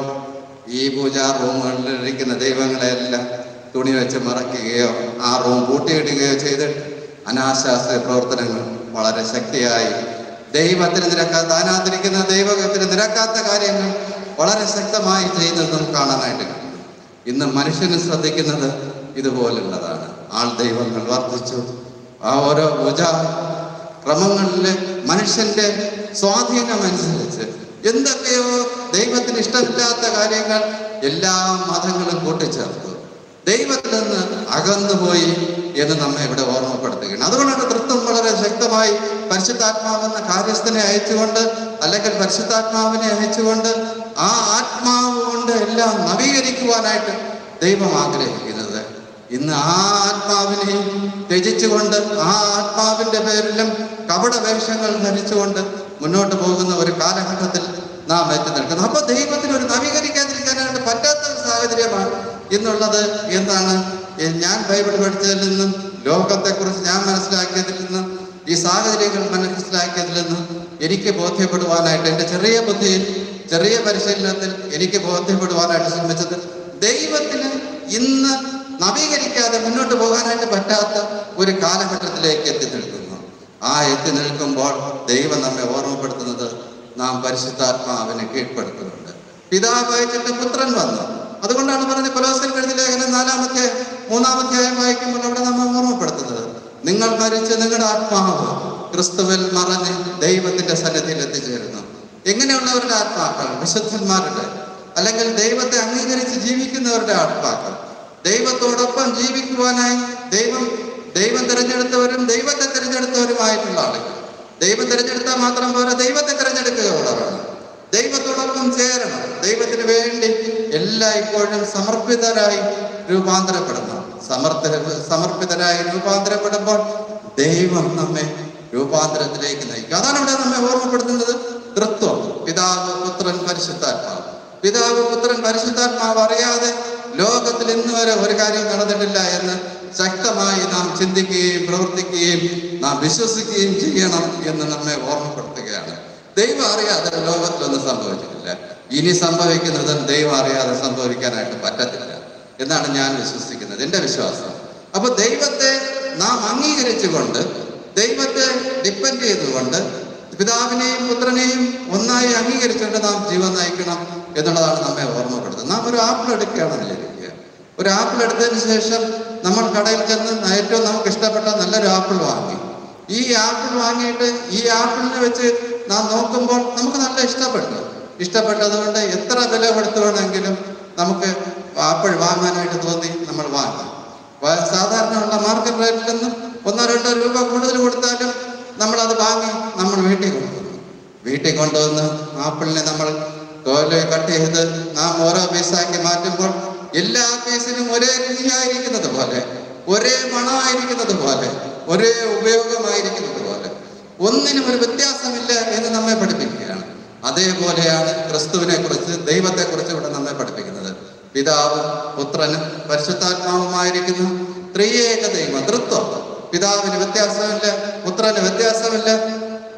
ഈ പൂജാ റൂമുകളിൽ ഇരിക്കുന്ന ദൈവങ്ങളെല്ലാം തുണി വെച്ച് മറയ്ക്കുകയോ ആ റൂം പൂട്ടിയിടുകയോ ചെയ്തിട്ട് അനാശാസ്ത്രീയ പ്രവർത്തനങ്ങൾ വളരെ ശക്തിയായി ദൈവത്തിന് നിരക്കാത്ത അതിനകത്തിരിക്കുന്ന ദൈവത്തിന് നിരക്കാത്ത കാര്യങ്ങൾ വളരെ ശക്തമായി ചെയ്യുന്നത് നമുക്ക് കാണാനായിട്ട് കഴിയും ഇന്ന് മനുഷ്യന് ശ്രദ്ധിക്കുന്നത് ഇതുപോലുള്ളതാണ് ആൾ ദൈവങ്ങൾ വർദ്ധിച്ചു ആ ഓരോ പൂജ ക്രമങ്ങളിൽ മനുഷ്യന്റെ സ്വാധീനം അനുസരിച്ച് എന്തൊക്കെയോ ദൈവത്തിന് ഇഷ്ടമില്ലാത്ത കാര്യങ്ങൾ എല്ലാ മതങ്ങളും കൂട്ടിച്ചേർത്തു ദൈവത്തിൽ നിന്ന് അകന്നുപോയി എന്ന് നമ്മെ ഇവിടെ ഓർമ്മപ്പെടുത്തുകയാണ് അതുകൊണ്ടാണ് തൃത്വം വളരെ ശക്തമായി പരിശുദ്ധാത്മാവെന്ന കാര്യസ്ഥനെ അയച്ചുകൊണ്ട് അല്ലെങ്കിൽ പരിശുദ്ധാത്മാവിനെ അയച്ചുകൊണ്ട് ആ ആത്മാവ് കൊണ്ട് എല്ലാം നവീകരിക്കുവാനായിട്ട് ദൈവം ആഗ്രഹിക്കുന്നത് ഇന്ന് ആ ആത്മാവിനെ ത്യജിച്ചുകൊണ്ട് ആ ആത്മാവിന്റെ പേരിലും കപട വേഷങ്ങൾ ധരിച്ചുകൊണ്ട് മുന്നോട്ട് പോകുന്ന ഒരു കാലഘട്ടത്തിൽ നാം എത്തി നിൽക്കുന്നത് അപ്പൊ ദൈവത്തിന് ഒരു നവീകരിക്കാതിരിക്കാനായിട്ട് പറ്റാത്ത ഒരു സാഹചര്യമാണ് ഇന്നുള്ളത് എന്നാണ് എ- ഞാൻ ബൈബിൾ പഠിച്ചതിൽ നിന്നും ലോകത്തെക്കുറിച്ച് ഞാൻ മനസ്സിലാക്കിയതിൽ നിന്നും ഈ സാഹചര്യങ്ങൾ മനസ്സിലാക്കിയതിൽ നിന്നും എനിക്ക് ബോധ്യപ്പെടുവാനായിട്ട് എൻ്റെ ചെറിയ ബുദ്ധിയിൽ ചെറിയ പരിശീലനത്തിൽ എനിക്ക് ബോധ്യപ്പെടുവാനായിട്ട് ശ്രമിച്ചത് ദൈവത്തിന് ഇന്ന് നവീകരിക്കാതെ മുന്നോട്ട് പോകാനായിട്ട് പറ്റാത്ത ഒരു കാലഘട്ടത്തിലേക്ക് എത്തി നിൽക്കുന്നു ആ എത്തി നിൽക്കുമ്പോൾ ദൈവം നമ്മെ ഓർമ്മപ്പെടുത്തുന്നത് നാം പരിശുദ്ധാത്മാവിനെ കീഴ്പ്പെടുത്തുന്നുണ്ട് പിതാവ് അയച്ചിട്ട് പുത്രൻ വന്നു അതുകൊണ്ടാണ് പറഞ്ഞത് കൊലോസിൽ എഴുതി ലേഖനം നാലാമത്തെ മൂന്നാമധ്യായം വായിക്കുമ്പോൾ അവിടെ നമ്മെ ഓർമ്മപ്പെടുത്തുന്നത് നിങ്ങൾ മരിച്ച് നിങ്ങളുടെ ആത്മാവ് ക്രിസ്തുവിൽ മറഞ്ഞ് ദൈവത്തിന്റെ സന്നിധിയിൽ എത്തിച്ചേരുന്നു എങ്ങനെയുള്ളവരുടെ ആത്മാക്കൾ വിശുദ്ധന്മാരുടെ അല്ലെങ്കിൽ ദൈവത്തെ അംഗീകരിച്ച് ജീവിക്കുന്നവരുടെ ആത്മാക്കൾ ദൈവത്തോടൊപ്പം ജീവിക്കുവാനായി ദൈവം ദൈവം തിരഞ്ഞെടുത്തവരും ദൈവത്തെ തിരഞ്ഞെടുത്തവരുമായിട്ടുള്ള ആളുകൾ ദൈവം തിരഞ്ഞെടുത്താൽ മാത്രം പോരാ ദൈവത്തെ തിരഞ്ഞെടുക്കുക കൂടെ വേണം ദൈവത്തോടൊപ്പം ചേരണം ദൈവത്തിന് വേണ്ടി എല്ലാ ഇപ്പോഴും സമർപ്പിതരായി രൂപാന്തരപ്പെടുന്നു സമർത്ഥ സമർപ്പിതരായി രൂപാന്തരപ്പെടുമ്പോൾ ദൈവം നമ്മെ രൂപാന്തരത്തിലേക്ക് നയിക്കും അതാണ് ഇവിടെ നമ്മെ ഓർമ്മപ്പെടുത്തുന്നത് തൃത്വം പിതാവ് പുത്രൻ പരിശുദ്ധാത്മാവ് പിതാവ് പുത്രൻ പരിശുദ്ധാത്മാവ് അറിയാതെ ലോകത്തിൽ ഇന്ന് വരെ ഒരു കാര്യം നടന്നിട്ടില്ല എന്ന് ശക്തമായി നാം ചിന്തിക്കുകയും പ്രവർത്തിക്കുകയും നാം വിശ്വസിക്കുകയും ചെയ്യണം എന്ന് നമ്മെ ഓർമ്മപ്പെടുത്തുകയാണ് ദൈവം അറിയാതെ ലോകത്തിലൊന്നും സംഭവിച്ചിട്ടില്ല ഇനി സംഭവിക്കുന്നത് ദൈവം അറിയാതെ സംഭവിക്കാനായിട്ട് പറ്റത്തില്ല എന്നാണ് ഞാൻ വിശ്വസിക്കുന്നത് എൻ്റെ വിശ്വാസം അപ്പൊ ദൈവത്തെ നാം അംഗീകരിച്ചുകൊണ്ട് ദൈവത്തെ ഡിപ്പെൻഡ് ചെയ്തുകൊണ്ട് പിതാവിനെയും പുത്രനെയും ഒന്നായി അംഗീകരിച്ചുകൊണ്ട് നാം ജീവൻ നയിക്കണം എന്നുള്ളതാണ് നമ്മെ ഓർമ്മപ്പെടുത്തുന്നത് നാം ഒരു ആപ്പിൾ എടുക്കുകയാണെന്ന് വിചാരിക്കുക ഒരു ആപ്പിൾ എടുത്തതിന് ശേഷം നമ്മൾ കടയിൽ ചെന്ന് ഏറ്റവും നമുക്ക് ഇഷ്ടപ്പെട്ട നല്ലൊരു ആപ്പിൾ വാങ്ങി ഈ ആപ്പിൾ വാങ്ങിയിട്ട് ഈ ആപ്പിളിനെ വെച്ച് നാം നോക്കുമ്പോൾ നമുക്ക് നല്ല ഇഷ്ടപ്പെട്ടു ഇഷ്ടപ്പെട്ടതുകൊണ്ട് എത്ര വില കൊടുത്തു വേണമെങ്കിലും നമുക്ക് ആപ്പിൾ വാങ്ങാനായിട്ട് തോന്നി നമ്മൾ വാങ്ങി വ- സാധാരണയുള്ള മാർക്കറ്റ് റേറ്റിൽ നിന്നും ഒന്നോ രണ്ടോ രൂപ കൂടുതൽ കൊടുത്താലും നമ്മൾ അത് വാങ്ങി നമ്മൾ വീട്ടിൽ കൊണ്ടുവന്നു വീട്ടിൽ കൊണ്ടുവന്ന് ആപ്പിളിനെ നമ്മൾ തോല് കട്ട് ചെയ്ത് നാം ഓരോ പീസാക്കി മാറ്റുമ്പോൾ എല്ലാ പീസിനും ഒരേ രുചിയായിരിക്കുന്നത് പോലെ ഒരേ മണമായിരിക്കുന്നത് പോലെ ഒരേ ഉപയോഗമായിരിക്കുന്നത് പോലെ ഒന്നിനും ഒരു വ്യത്യാസമില്ല എന്ന് നമ്മെ പഠിപ്പിക്കുകയാണ് അതേപോലെയാണ് ക്രിസ്തുവിനെ കുറിച്ച് ദൈവത്തെ കുറിച്ച് ഇവിടെ നമ്മെ പഠിപ്പിക്കുന്നത് പിതാവും പുത്രനും പരിശുദ്ധാത്മാവുമായിരിക്കുന്ന ത്രിയേക ദൈവം തൃത്വം പിതാവിന് വ്യത്യാസമില്ല പുത്രന് വ്യത്യാസമില്ല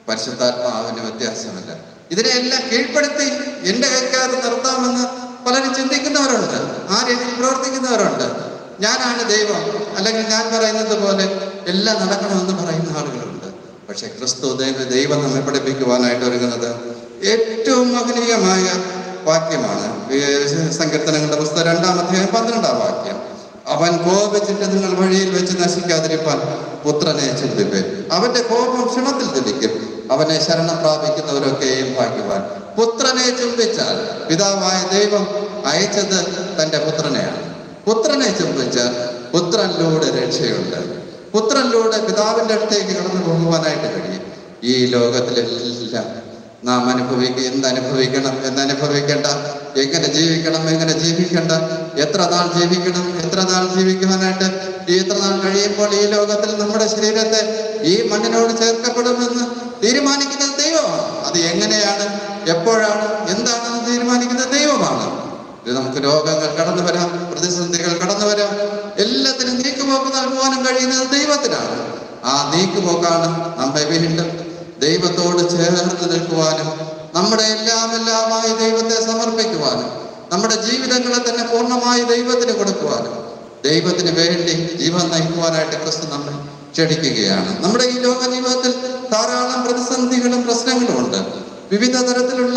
പരിശുദ്ധാത്മാവിന് വ്യത്യാസമില്ല ഇതിനെയെല്ലാം കീഴ്പ്പെടുത്തി എൻ്റെ കൈക്കാർ നിർത്താമെന്ന് പലരും ചിന്തിക്കുന്നവരുണ്ട് ആ രീതിയിൽ പ്രവർത്തിക്കുന്നവരുണ്ട് ഞാനാണ് ദൈവം അല്ലെങ്കിൽ ഞാൻ പറയുന്നത് പോലെ എല്ലാം നടക്കണമെന്ന് പറയുന്ന ആളുകളുണ്ട് പക്ഷെ ക്രിസ്തു ദൈവ ദൈവം നമ്മെ പഠിപ്പിക്കുവാനായിട്ട് ഒരുങ്ങുന്നത് ഏറ്റവും മഹനീയമായ വാക്യമാണ് ഈ സങ്കീർത്തനങ്ങളുടെ പുസ്തകം രണ്ടാം അധ്യായം പന്ത്രണ്ടാം വാക്യം അവൻ കോപിച്ചിട്ട് നിങ്ങൾ വഴിയിൽ വെച്ച് നശിക്കാതിരിപ്പാൻ പുത്രനെ ചിന്തിപ്പേ അവന്റെ കോപം ക്ഷണത്തിൽ തിരിക്കും അവനെ ശരണം പ്രാപിക്കുന്നവരൊക്കെയും ഭാഗ്യവാൻ പുത്രനെ ചുംബിച്ചാൽ പിതാവായ ദൈവം അയച്ചത് തന്റെ പുത്രനെയാണ് പുത്രനെ ചുംബിച്ചാൽ പുത്രനിലൂടെ രക്ഷയുണ്ട് പുത്രനിലൂടെ പിതാവിന്റെ അടുത്തേക്ക് കടന്നു പോകുവാനായിട്ട് കഴിയും ഈ ലോകത്തിലെല്ലാം നാം അനുഭവിക്കുക എന്ത് അനുഭവിക്കണം എന്ന് അനുഭവിക്കേണ്ട എങ്ങനെ ജീവിക്കണം എങ്ങനെ ജീവിക്കേണ്ട എത്ര നാൾ ജീവിക്കണം എത്ര നാൾ ജീവിക്കുവാനായിട്ട് ഈ എത്ര നാൾ കഴിയുമ്പോൾ ഈ ലോകത്തിൽ നമ്മുടെ ശരീരത്തെ ഈ മണ്ണിനോട് ചേർക്കപ്പെടുമെന്ന് തീരുമാനിക്കുന്നത് ദൈവമാണ് അത് എങ്ങനെയാണ് എപ്പോഴാണ് എന്താണെന്ന് തീരുമാനിക്കുന്നത് ദൈവമാണ് ഇത് നമുക്ക് രോഗങ്ങൾ കടന്നു വരാം പ്രതിസന്ധികൾ കടന്നു വരാം എല്ലാത്തിനും നീക്കുപോക്ക് നൽകുവാനും കഴിയുന്നത് ദൈവത്തിനാണ് ആ നീക്കുപോക്കാണ് നമ്മെ വീണ്ടും ദൈവത്തോട് ചേർന്ന് നിൽക്കുവാനും നമ്മുടെ എല്ലാം എല്ലാമായി ദൈവത്തെ സമർപ്പിക്കുവാനും നമ്മുടെ ജീവിതങ്ങളെ തന്നെ പൂർണ്ണമായി ദൈവത്തിന് കൊടുക്കുവാനും ദൈവത്തിന് വേണ്ടി ജീവൻ നയിക്കുവാനായിട്ട് ക്രിസ്തു നമ്മെ ക്ഷണിക്കുകയാണ് നമ്മുടെ ഈ ലോക ജീവിതത്തിൽ ധാരാളം പ്രതിസന്ധികളും പ്രശ്നങ്ങളും ഉണ്ട് വിവിധ തരത്തിലുള്ള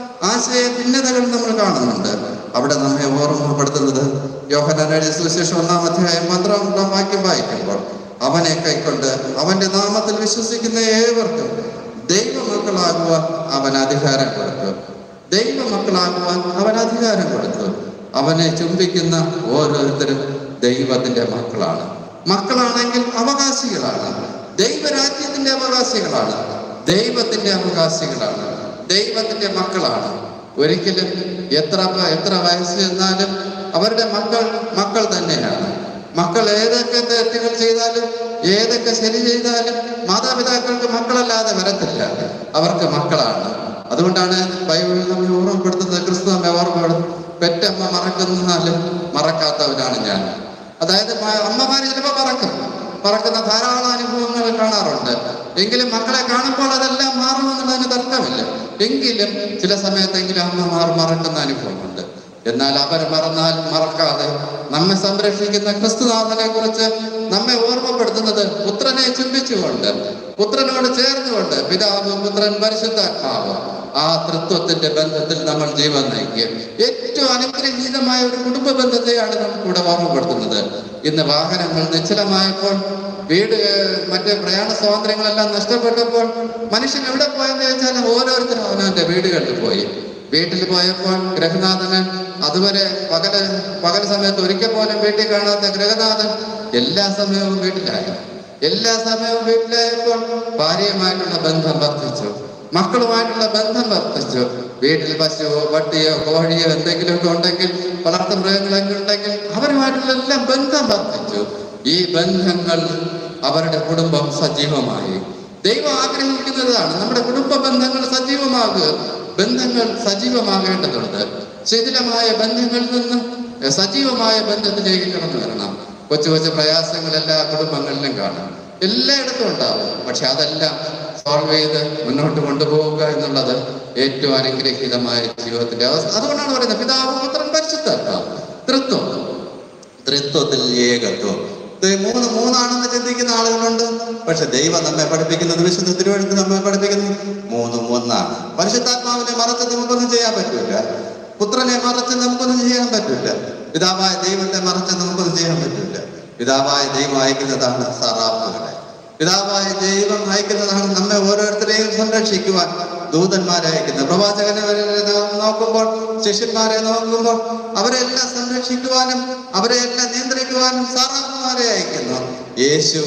ആശയ ഭിന്നതകൾ നമ്മൾ കാണുന്നുണ്ട് അവിടെ നമ്മെ ഓർമ്മപ്പെടുത്തുന്നത് യോഹനാന്റെ സുവിശേഷം ഒന്നാം അധ്യായം പന്ത്രണ്ടാം വാക്യം വായിക്കുമ്പോൾ അവനെ കൈക്കൊണ്ട് അവന്റെ നാമത്തിൽ വിശ്വസിക്കുന്ന ഏവർക്കും ദൈവമക്കളാകുവാൻ അവൻ അധികാരം കൊടുത്തു ദൈവമക്കളാകുവാൻ അവൻ അധികാരം കൊടുത്തു അവനെ ചുംബിക്കുന്ന ഓരോരുത്തരും ദൈവത്തിന്റെ മക്കളാണ് മക്കളാണെങ്കിൽ അവകാശികളാണ് ദൈവരാജ്യത്തിന്റെ അവകാശികളാണ് ദൈവത്തിന്റെ അവകാശികളാണ് ദൈവത്തിന്റെ മക്കളാണ് ഒരിക്കലും എത്ര എത്ര വയസ്സ് ചെന്നാലും അവരുടെ മക്കൾ മക്കൾ തന്നെയാണ് മക്കൾ ഏതൊക്കെ തെറ്റുകൾ ചെയ്താലും ഏതൊക്കെ ശരി ചെയ്താലും മാതാപിതാക്കൾക്ക് മക്കളല്ലാതെ വരത്തില്ല അവർക്ക് മക്കളാണ് അതുകൊണ്ടാണ് ബൈബിളിൽ നമ്മെ ഓർമ്മപ്പെടുത്തുന്നത് ക്രിസ്തു നമ്മെ ഓർമ്മപ്പെടും പെറ്റമ്മ മറക്കുന്നാലും മറക്കാത്തവനാണ് ഞാൻ അതായത് മ- അമ്മമാര് ചിലപ്പോൾ മറക്കും മറക്കുന്ന ധാരാളം അനുഭവങ്ങൾ കാണാറുണ്ട് എങ്കിലും മക്കളെ കാണുമ്പോൾ അതെല്ലാം മാറുമെന്നുള്ളതിന് തർക്കമില്ല എങ്കിലും ചില സമയത്തെങ്കിലും അമ്മമാർ മറക്കുന്ന അനുഭവമുണ്ട് എന്നാൽ അവർ മറന്നാൽ മറക്കാതെ നമ്മെ സംരക്ഷിക്കുന്ന ക്രിസ്തുനാഥനെ കുറിച്ച് നമ്മെ ഓർമ്മപ്പെടുത്തുന്നത് പുത്രനെ ചുംബിച്ചുകൊണ്ട് പുത്രനോട് ചേർന്നുകൊണ്ട് പിതാവ് പുത്രൻ പരിശുദ്ധാത്മാവ് ആ തൃത്വത്തിന്റെ ബന്ധത്തിൽ നമ്മൾ ജീവൻ നയിക്കുക ഏറ്റവും അനുഗ്രഹീതമായ ഒരു കുടുംബ ബന്ധത്തെയാണ് നമുക്കിവിടെ ഓർമ്മപ്പെടുത്തുന്നത് ഇന്ന് വാഹനങ്ങൾ നിശ്ചലമായപ്പോൾ വീട് മറ്റ് പ്രയാണ സ്വാതന്ത്ര്യങ്ങളെല്ലാം നഷ്ടപ്പെട്ടപ്പോൾ മനുഷ്യൻ എവിടെ പോയെന്ന് വെച്ചാൽ ഓരോരുത്തരും അവനവന്റെ വീടുകളിൽ പോയി വീട്ടിൽ പോയപ്പോൾ ഗ്രഹനാഥന് അതുവരെ പകല് പകൽ സമയത്ത് ഒരിക്കൽ പോലും വീട്ടിൽ കാണാത്ത ഗ്രഹനാഥൻ എല്ലാ സമയവും വീട്ടിലായി എല്ലാ സമയവും വീട്ടിലായപ്പോൾ ഭാര്യയുമായിട്ടുള്ള ബന്ധം വർദ്ധിച്ചു മക്കളുമായിട്ടുള്ള ബന്ധം വർദ്ധിച്ചു വീട്ടിൽ പശുവോ പട്ടിയോ കോഴിയോ എന്തെങ്കിലുമൊക്കെ ഉണ്ടെങ്കിൽ വളർത്തു മൃഗങ്ങളൊക്കെ ഉണ്ടെങ്കിൽ അവരുമായിട്ടുള്ള എല്ലാം ബന്ധം വർദ്ധിച്ചു ഈ ബന്ധങ്ങൾ അവരുടെ കുടുംബം സജീവമായി ദൈവം ആഗ്രഹിക്കുന്നതാണ് നമ്മുടെ കുടുംബ ബന്ധങ്ങൾ സജീവമാകുക ബന്ധങ്ങൾ സജീവമാകേണ്ടതുണ്ട് ശിഥിലമായ ബന്ധങ്ങളിൽ നിന്ന് സജീവമായ ബന്ധത്തിലേക്ക് കടന്നു വരണം കൊച്ചു കൊച്ചു പ്രയാസങ്ങൾ എല്ലാ കുടുംബങ്ങളിലും കാണും എല്ലായിടത്തും ഉണ്ടാവും പക്ഷെ അതെല്ലാം സോൾവ് ചെയ്ത് മുന്നോട്ട് കൊണ്ടുപോവുക എന്നുള്ളത് ഏറ്റവും അനുഗ്രഹീതമായ ജീവിതത്തിന്റെ അവസ്ഥ അതുകൊണ്ടാണ് പറയുന്നത് പിതാവ് പുത്രൻ പരിശുദ്ധാത്മാവ് തൃത്വം ത്രിത്വത്തിൽ ഏകത്വം ഇത് മൂന്ന് മൂന്നാണെന്ന് ചിന്തിക്കുന്ന ആളുകളുണ്ട് പക്ഷെ ദൈവം നമ്മെ പഠിപ്പിക്കുന്നത് വിശുദ്ധ തിരുവഴുത്ത് നമ്മെ പഠിപ്പിക്കുന്നത് മൂന്നും ഒന്നാണ് പരിശുദ്ധാത്മാവിനെ മറച്ച് നമുക്കൊന്നും ചെയ്യാൻ പറ്റൂല പുത്രനെ മറച്ച് നമുക്കൊന്നും ചെയ്യാൻ പറ്റൂല പിതാവായ ദൈവത്തെ മറച്ച് നമുക്കൊന്നും ചെയ്യാൻ പറ്റൂല പിതാവായ ദൈവം അയക്കുന്നതാണ് സറാഫുകളെ പിതാവായ ദൈവം അയക്കുന്നതാണ് നമ്മെ ഓരോരുത്തരെയും സംരക്ഷിക്കുവാൻ ദൂതന്മാരെ അയക്കുന്നത് പ്രവാചകനെ വരെ നാം നോക്കുമ്പോൾ ശിഷ്യന്മാരെ നോക്കുമ്പോൾ അവരെല്ലാം സംരക്ഷിക്കുവാനും അവരെ എല്ലാം നിയന്ത്രിക്കുവാനും സാറാഫുമാരെ അയക്കുന്നു യേശു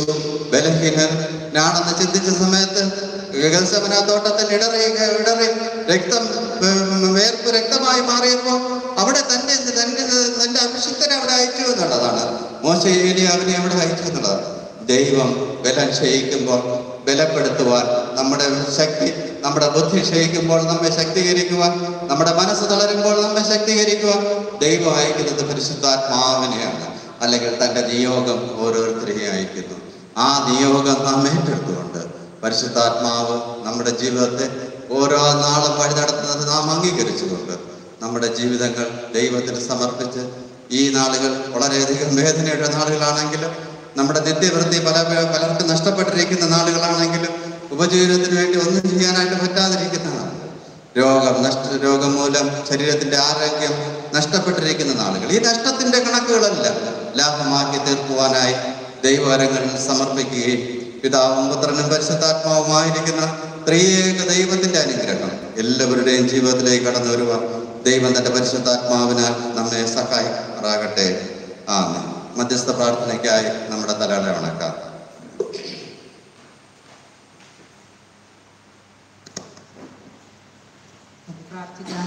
ബലഹീനനാണെന്ന് ചിന്തിച്ച സമയത്ത് ഗൽസമന തോട്ടത്തിൽ ഇടറി ഇടറി രക്തം ഉം, വേർപ്പ് രക്തമായി മാറിയപ്പോൾ അവിടെ തന്റെ തന്റെ തന്റെ അഭിഷിക്തനെ അവിടെ അയച്ചു എന്നുള്ളതാണ് മോശ ഏലിയാവിനെ അവിടെ അയച്ചു എന്നുള്ളതാണ് ദൈവം ബലം ക്ഷയിക്കുമ്പോൾ ബലപ്പെടുത്തുവാൻ നമ്മുടെ ശക്തി നമ്മുടെ ബുദ്ധി ക്ഷയിക്കുമ്പോൾ നമ്മെ ശക്തീകരിക്കുവാൻ നമ്മുടെ മനസ്സ് തളരുമ്പോൾ നമ്മെ ശക്തീകരിക്കുവാൻ ദൈവം അയക്കുന്നത് പരിശുദ്ധാത്മാവിനെയാണ് അല്ലെങ്കിൽ തന്റെ നിയോഗം ഓരോരുത്തരെയും അയക്കുന്നു ആ നിയോഗം നാം ഏറ്റെടുത്തുകൊണ്ട് പരിശുദ്ധാത്മാവ് നമ്മുടെ ജീവിതത്തെ ഓരോ നാളും വഴി നടത്തുന്നത് നാം അംഗീകരിച്ചുകൊണ്ട് നമ്മുടെ ജീവിതങ്ങൾ ദൈവത്തിന് സമർപ്പിച്ച് ഈ നാളുകൾ വളരെയധികം വേദനയുടെ നാളുകളാണെങ്കിലും നമ്മുടെ നിത്യവൃത്തി പല പലർക്കും നഷ്ടപ്പെട്ടിരിക്കുന്ന നാളുകളാണെങ്കിലും ഉപജീവനത്തിന് വേണ്ടി ഒന്നും ചെയ്യാനായിട്ട് പറ്റാതിരിക്കുന്നതാണ് രോഗം നഷ്ട രോഗം മൂലം ശരീരത്തിന്റെ ആരോഗ്യം നഷ്ടപ്പെട്ടിരിക്കുന്ന നാളുകൾ ഈ നഷ്ടത്തിന്റെ കണക്കുകളെല്ലാം ലാഭമാക്കി തീർക്കുവാനായി ദൈവകരങ്ങളിൽ സമർപ്പിക്കുകയും പിതാവും പുത്രനും പരിശുദ്ധാത്മാവുമായിരിക്കുന്ന ത്രിയേക ദൈവത്തിന്റെ അനുഗ്രഹം എല്ലാവരുടെയും ജീവിതത്തിലേക്ക് കടന്നു വരുവാൻ ദൈവം തന്റെ പരിശുദ്ധാത്മാവിനാൽ നമ്മെ സഹായിക്കാറാകട്ടെ ആമേൻ മധ്യസ്ഥ പ്രാർത്ഥനയ്ക്കായി നമ്മുടെ തലകളെ വണക്കാം പ്രാർത്ഥിക്കാൻ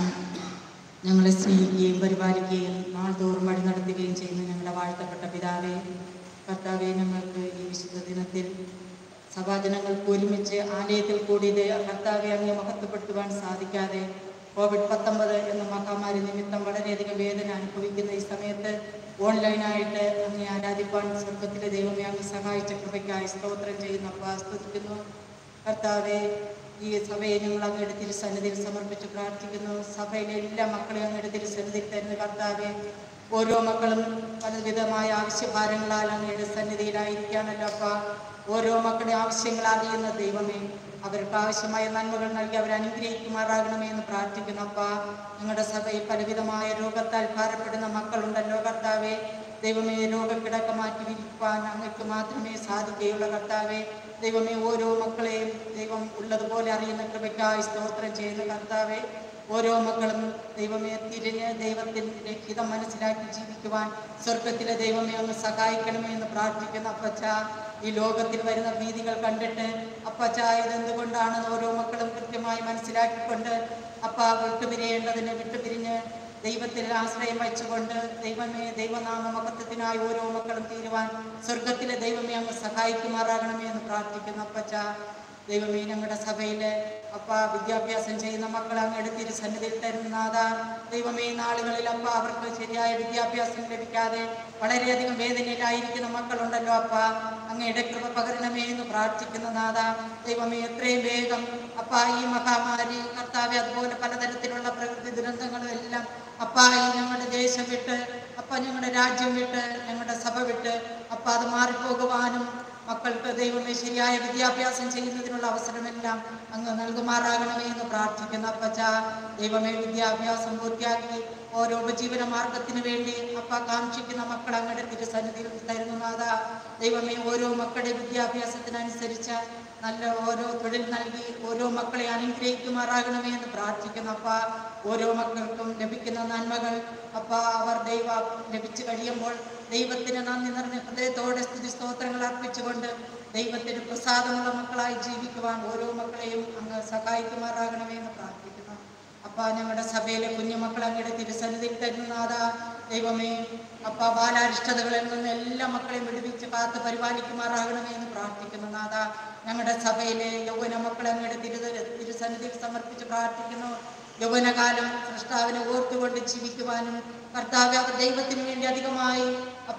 ഞങ്ങളെ സ്നേഹിക്കുകയും പരിപാലിക്കുകയും നാൾതോറും വഴി നടത്തുകയും ചെയ്യുന്ന ഞങ്ങളുടെ വാഴ്ത്തപ്പെട്ട പിതാവേ കർത്താവെ ഞങ്ങൾക്ക് ഈ വിശുദ്ധ ദിനത്തിൽ സഭാജനങ്ങൾക്ക് ഒരുമിച്ച് ആലയത്തിൽ കൂടിയത് കർത്താവെ അങ്ങ് മഹത്വപ്പെടുത്തുവാൻ സാധിക്കാതെ കോവിഡ് പത്തൊമ്പത് എന്ന മഹാമാരി നിമിത്തം വളരെയധികം വേദന അനുഭവിക്കുന്ന ഈ സമയത്ത് ഓൺലൈനായിട്ട് അങ്ങ് ആരാധിപ്പാൻ സ്വർഗത്തിലെ ദൈവമേ അങ്ങ് സഹായിച്ച കൃപയ്ക്കായി സ്തോത്രം ചെയ്യുന്ന സ്തുതിക്കുന്നു കർത്താവെ ഈ സഭയെ ഞങ്ങൾ അങ്ങയുടെ തിരുസന്നിധിയിൽ സമർപ്പിച്ച് പ്രാർത്ഥിക്കുന്നു സഭയിലെ എല്ലാ മക്കളെയും അങ്ങയുടെ തിരുസന്നിധിയിൽ തരുന്ന കർത്താവെ ഓരോ മക്കളും പലവിധമായ ആവശ്യഭാരങ്ങളാൽ അങ്ങയുടെ സന്നിധിയിലായിരിക്കാണല്ലോ അപ്പ ഓരോ മക്കളുടെ ആവശ്യങ്ങൾ അറിയുന്ന ദൈവമേ അവർക്ക് ആവശ്യമായ നന്മകൾ നൽകി അവരെ അനുഗ്രഹിക്കുമാറാകണമേ എന്ന് പ്രാർത്ഥിക്കുന്നു അപ്പ ഞങ്ങളുടെ സഭയിൽ പലവിധമായ രോഗത്താൽ ഭാരപ്പെടുന്ന മക്കളുണ്ടല്ലോ കർത്താവെ ദൈവമേ രോഗക്കിടക്ക മാറ്റി വിരിപ്പാൻ അങ്ങക്ക് മാത്രമേ സാധിക്കുകയുള്ളൂ കർത്താവെ ദൈവമേ ഓരോ മക്കളെയും ദൈവം ഉള്ളതുപോലെ അറിയുന്ന കൃപയ്ക്കായി സ്തോത്രം ചെയ്യുന്ന കർത്താവെ ഓരോ മക്കളും ദൈവമേ തിരിഞ്ഞ് ദൈവത്തിൻ്റെ ഹിതം മനസ്സിലാക്കി ജീവിക്കുവാൻ സ്വർഗത്തിലെ ദൈവമേ ഒന്ന് സഹായിക്കണമേ എന്ന് പ്രാർത്ഥിക്കുന്ന അപ്പച്ച ഈ ലോകത്തിൽ വരുന്ന ഭീതികൾ കണ്ടിട്ട് അപ്പച്ച ഇതെന്തുകൊണ്ടാണെന്ന് ഓരോ മക്കളും കൃത്യമായി മനസ്സിലാക്കിക്കൊണ്ട് അപ്പ വിട്ടുപിരിയേണ്ടതിന് വിട്ടുപിരിഞ്ഞ് ദൈവത്തിൽ ആശ്രയം വെച്ചുകൊണ്ട് ദൈവമേ ദൈവനാമ മഹത്വത്തിനായി ഓരോ മക്കളും തീരുവാൻ സ്വർഗത്തിലെ ദൈവമേ അങ്ങ് സഹായിക്കുമാറാകണമേ എന്ന് പ്രാർത്ഥിക്കുന്നു അപ്പച്ച ദൈവമേ ഞങ്ങളുടെ സഭയിലെ അപ്പ വിദ്യാഭ്യാസം ചെയ്യുന്ന മക്കൾ അങ്ങയുടെ തിരുസന്നിധിയിൽ തരുന്നതാ ദൈവമേ ഈ നാളുകളിൽ അപ്പ അവർക്ക് ശരിയായ വിദ്യാഭ്യാസം ലഭിക്കാതെ വളരെയധികം വേദനയിലായിരിക്കുന്ന മക്കളുണ്ടല്ലോ അപ്പ അങ്ങയുടെ കൃപ പകരണമേ എന്ന് പ്രാർത്ഥിക്കുന്ന നാഥ ദൈവമേ എത്രയും വേഗം അപ്പ ഈ മഹാമാരി കർത്താവെ അതുപോലെ പലതരത്തിലുള്ള പ്രകൃതി ദുരന്തങ്ങളും എല്ലാം അപ്പ ഈ ഞങ്ങളുടെ ദേശം വിട്ട് അപ്പ ഞങ്ങളുടെ രാജ്യം വിട്ട് ഞങ്ങളുടെ സഭ വിട്ട് അപ്പ അത് മാറിപ്പോകുവാനും മക്കൾക്ക് ദൈവമേ ശരിയായ വിദ്യാഭ്യാസം ചെയ്യുന്നതിനുള്ള അവസരമെല്ലാം അങ്ങ് നൽകുമാറാകണമേ എന്ന് പ്രാർത്ഥിക്കുന്ന അപ്പച്ച ദൈവമേ വിദ്യാഭ്യാസം പൂർത്തിയാക്കി ഓരോ ഉപജീവന മാർഗത്തിന് വേണ്ടി അപ്പ കാക്ഷിക്കുന്ന മക്കൾ അങ്ങയുടെ തിരുസന്നിധിയിൽ തരുന്നു നാഥ ദൈവമേ ഓരോ മക്കളുടെ വിദ്യാഭ്യാസത്തിനനുസരിച്ച് നല്ല ഓരോ തൊഴിൽ നൽകി ഓരോ മക്കളെ അനുഗ്രഹിക്കുമാറാകണമേ എന്ന് പ്രാർത്ഥിക്കുന്നു അപ്പ ഓരോ മക്കൾക്കും ലഭിക്കുന്ന നന്മകൾ അപ്പ അവർ ദൈവ ലഭിച്ചു കഴിയുമ്പോൾ ദൈവത്തിന് നന്ദി നിറഞ്ഞ ഹൃദയത്തോടെ സ്തുതി സ്തോത്രങ്ങൾ അർപ്പിച്ചുകൊണ്ട് ദൈവത്തിന് പ്രസാദമുള്ള മക്കളായി ജീവിക്കുവാൻ ഓരോ മക്കളെയും അങ്ങ് സഹായിക്കുമാറാകണമേ എന്ന് പ്രാർത്ഥിക്കുന്നു അപ്പ ഞങ്ങളുടെ സഭയിലെ കുഞ്ഞുമക്കൾ അങ്ങയുടെ തിരുസന്നിധിയിൽ തരുന്നതാ ദൈവമേ അപ്പ ബാലാരിഷ്ടതകളിൽ നിന്ന് എല്ലാ മക്കളെയും വിടുവിച്ച് കാത്ത് പരിപാലിക്കുമാറാകണമേ എന്ന് പ്രാർത്ഥിക്കുന്നു നാഥ ഞങ്ങളുടെ സഭയിലെ യൗവന മക്കളെ അങ്ങയുടെ തിരു തിരുസന്നിധിയിൽ സമർപ്പിച്ച് പ്രാർത്ഥിക്കുന്നു യൗവനകാലം സൃഷ്ടാവിനെ ഓർത്തുകൊണ്ട് ജീവിക്കുവാനും കർത്താവ് അവർ ദൈവത്തിന് വേണ്ടി അധികമായി അപ്പ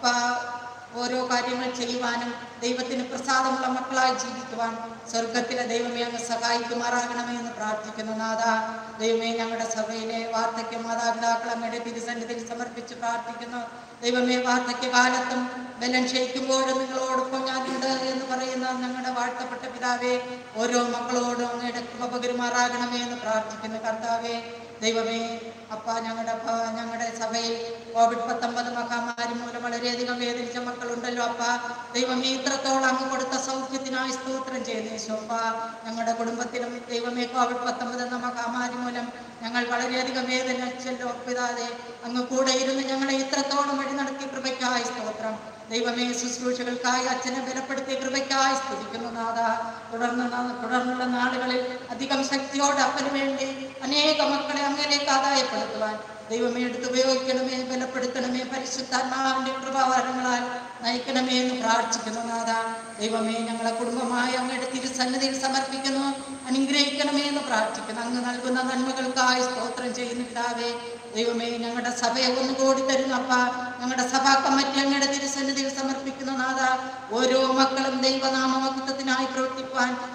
ഓരോ കാര്യങ്ങൾ ചെയ്യുവാനും ദൈവത്തിന് പ്രസാദമുള്ള മക്കളായി ജീവിക്കുവാൻ സ്വർഗത്തിലെ ദൈവമേ അങ്ങ് സഹായിക്കുമാറാകണമേ എന്ന് പ്രാർത്ഥിക്കുന്നു നാഥ ദൈവമേ ഞങ്ങളുടെ സഭയിലെ വാർദ്ധക്യ മാതാപിതാക്കൾ അങ്ങയുടെ തിരുസന്നിധിയിൽ സമർപ്പിച്ച് പ്രാർത്ഥിക്കുന്നു ദൈവമേ വാർദ്ധക്യ കാലത്തും ബലം ക്ഷയിക്കുമ്പോഴും നിങ്ങളോടൊപ്പം ഞാനുണ്ട് എന്ന് പറയുന്ന ഞങ്ങളുടെ വാഴ്ത്തപ്പെട്ട പിതാവേ ഓരോ മക്കളോടും അങ്ങയുടെ കൃപ പകരുമാറാകണമേ എന്ന് പ്രാർത്ഥിക്കുന്നു കർത്താവേ ദൈവമേ അപ്പ ഞങ്ങളുടെ അപ്പ ഞങ്ങളുടെ സഭയിൽ കോവിഡ് പത്തൊമ്പത് മഹാമാരി മൂലം വളരെയധികം വേദനിച്ച മക്കളുണ്ടല്ലോ അപ്പ ദൈവമേ ഇത്രത്തോളം അങ്ങ് കൊടുത്ത സൗഖ്യത്തിനായി സ്തോത്രം ചെയ്യുന്നു യേശോപ്പ ഞങ്ങളുടെ കുടുംബത്തിലും ദൈവമേ കോവിഡ് പത്തൊമ്പത് എന്ന മഹാമാരി മൂലം ഞങ്ങൾ വളരെയധികം വേദനിച്ചല്ലോ പിതാതെ അങ്ങ് കൂടെ ഇരുന്ന് ഞങ്ങളെ ഇത്രത്തോളം വഴി നടത്തിയ കൃപയ്ക്കായി സ്തോത്രം ദൈവമേ ശുശ്രൂഷകൾക്കായി അച്ഛനെ ബലപ്പെടുത്തിയ കൃപയ്ക്കായി സ്തുതിക്കുന്നു നാഥ തുടർന്ന് നാ- തുടർന്നുള്ള നാളുകളിൽ അധികം ശക്തിയോടെ അപ്പന് വേണ്ടി അനേക മക്കളെ അങ്ങനെയൊക്കെ ആദായപ്പെടുത്തുവാൻ ദൈവമേ എടുത്ത് ഉപയോഗിക്കണമേ ബലപ്പെടുത്തണമേ പരിശുദ്ധാത്മാവിന്റെ കൃപാവരങ്ങളാൽ നയിക്കണമേ എന്ന് പ്രാർത്ഥിക്കുന്നു നാഥ ദൈവമേ ഞങ്ങളെ കുടുംബമായി അങ്ങയുടെ തിരുസന്നിധിയിൽ സമർപ്പിക്കുന്നു അനുഗ്രഹിക്കണമേ എന്ന് പ്രാർത്ഥിക്കുന്നു അങ്ങ് നൽകുന്ന നന്മകൾക്കായി സ്തോത്രം ചെയ്യുന്ന പിതാവേ ദൈവമേ ഞങ്ങളുടെ സഭയെ ഒന്നുകൂടി തരുന്നപ്പ ഞങ്ങളുടെ സഭാ കമ്മിറ്റി അങ്ങയുടെ തിരുസന്നിധിയിൽ സമർപ്പിക്കുന്ന നാഥ ഓരോ മക്കളും ദൈവനാമ മഹത്വത്തിനായി പ്രവർത്തിക്കുവാൻ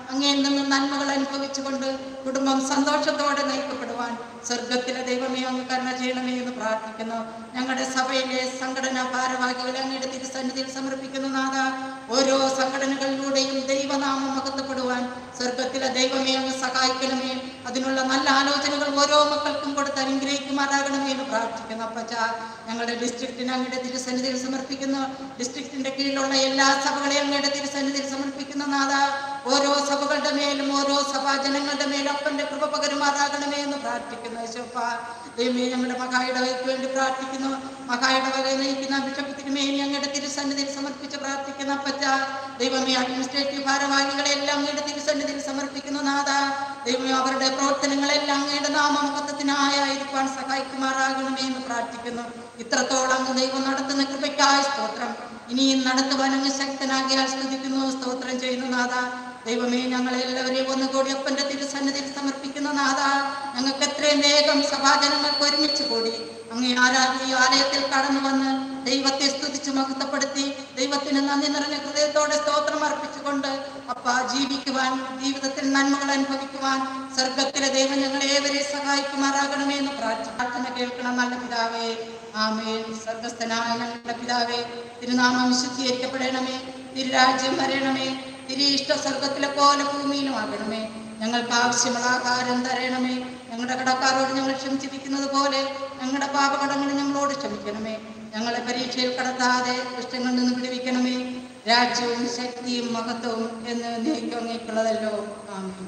അങ്ങയിൽ നിന്ന് നന്മകൾ അനുഭവിച്ചുകൊണ്ട് കുടുംബം സന്തോഷത്തോടെ നയിക്കപ്പെടുവാൻ സ്വർഗത്തിലെ ദൈവമേ അങ്ങ് കരുണ ചെയ്യണമേ എന്ന് പ്രാർത്ഥിക്കുന്നു ഞങ്ങളുടെ സഭയിലെ സംഘടനാ ഭാരവാഹികളെ അങ്ങയുടെ തിരുസന്നിധിയിൽ സമർപ്പിക്കുന്നു നാഥ ഓരോ സംഘടനകളിലൂടെയും ദൈവനാമം മഹത്വപ്പെടുവാൻ സ്വർഗത്തിലെ ദൈവമേ അങ്ങ് സഹായിക്കണമേ അതിനുള്ള നല്ല ആലോചനകൾ ഓരോ മക്കൾക്കും കൊടുത്ത് അനുഗ്രഹിക്കുമാറാകണമേ എന്ന് പ്രാർത്ഥിക്കുന്നു അപ്പച്ച ഞങ്ങളുടെ ഡിസ്ട്രിക്റ്റിന് അങ്ങയുടെ തിരുസന്നിധിയിൽ സമർപ്പിക്കുന്നു ഡിസ്ട്രിക്റ്റിന്റെ കീഴിലുള്ള എല്ലാ സഭകളെയും അങ്ങയുടെ തിരുസന്നിധിയിൽ സമർപ്പിക്കുന്നു നാഥ ഓരോ സഭകളുടെ മേലും ഓരോ സഭാജനങ്ങളുടെ മേലും അപ്പന്റെ കൃപ പകരുമാറാകണമേ എന്ന് പ്രാർത്ഥിക്കുന്നു യേശോപ്പ ദൈവമേ ഞങ്ങളുടെ മഹായുടെ വകയ്ക്ക് വേണ്ടി പ്രാർത്ഥിക്കുന്നു മഹായുടെ വകയെ നയിക്കുന്ന ബിഷപ്പ് തിരുമേനി അങ്ങയുടെ തിരുസന്നിധിയിൽ സമർപ്പിച്ച് പ്രാർത്ഥിക്കുന്ന അപ്പച്ച ദൈവമേ അഡ്മിനിസ്ട്രേറ്റീവ് ഭാരവാഹികളെ എല്ലാം അങ്ങയുടെ തിരുസന്നിധിയിൽ സമർപ്പിക്കുന്നു നാഥ ദൈവമേ അവരുടെ പ്രവർത്തനങ്ങളെല്ലാം അങ്ങയുടെ നാമമഹത്വത്തിനായിരിക്കാൻ സഹായിക്കുമാറാകണമേ എന്ന് പ്രാർത്ഥിക്കുന്നു ഇത്രത്തോളം അങ്ങ് ദൈവം നടത്തുന്ന കൃപയ്ക്കായി സ്തോത്രം ഇനിയും നടത്തുവാൻ അങ്ങ് ശക്തനാകിയാൽ സ്തുതിക്കുന്നു സ്തോത്രം ചെയ്യുന്നു നാഥ ദൈവമേ ഞങ്ങളെ എല്ലാവരെയും ഒന്നുകൂടി അപ്പന്റെ തിരുസന്നിധിയിൽ സമർപ്പിക്കുന്ന നാഥ ഞങ്ങൾക്ക് എത്രയും വേഗം സഭാജനങ്ങൾക്ക് ഒരുമിച്ച് കൂടി അങ്ങേ ആരാധന ഈ ആലയത്തിൽ കടന്നു വന്ന് ദൈവത്തെ സ്തുതിച്ച് മഹത്വപ്പെടുത്തി ദൈവത്തിന് നന്ദി നിറഞ്ഞ ഹൃദയത്തോടെ സ്തോത്രം അർപ്പിച്ചുകൊണ്ട് അപ്പ ജീവിക്കുവാൻ ജീവിതത്തിൽ നന്മകൾ അനുഭവിക്കുവാൻ സ്വർഗത്തിലെ ദൈവം ഞങ്ങളെ ഏവരെ സഹായിക്കുമാറാകണമേ എന്ന് പ്രാർത്ഥി- പ്രാർത്ഥന കേൾക്കണം നല്ല പിതാവേ ആമേൻ സ്വർഗസ്ഥനായ ഞങ്ങളുടെ പിതാവേ തിരുനാമം വിശുദ്ധീകരിക്കപ്പെടണമേ തിരുരാജ്യം വരണമേ തിരി ഇഷ്ട സ്വർഗത്തിലെ പോലെ ഭൂമിയിലുമാകണമേ ഞങ്ങൾക്ക് ആവശ്യമുള്ള ആഹാരം തരണമേ ഞങ്ങളുടെ കടക്കാരോട് ഞങ്ങൾ ക്ഷമിച്ചിരിക്കുന്നത് പോലെ ഞങ്ങളുടെ പാപകടങ്ങൾ ഞങ്ങളോട് ക്ഷമിക്കണമേ ഞങ്ങളെ പരീക്ഷയിൽ കടത്താതെ ഇഷ്ടങ്ങളിൽ നിന്ന് വിടുവിക്കണമേ രാജ്യവും ശക്തിയും മഹത്വവും എന്ന് നീക്കും അങ്ങേക്കുള്ളതല്ലോ ആമേൻ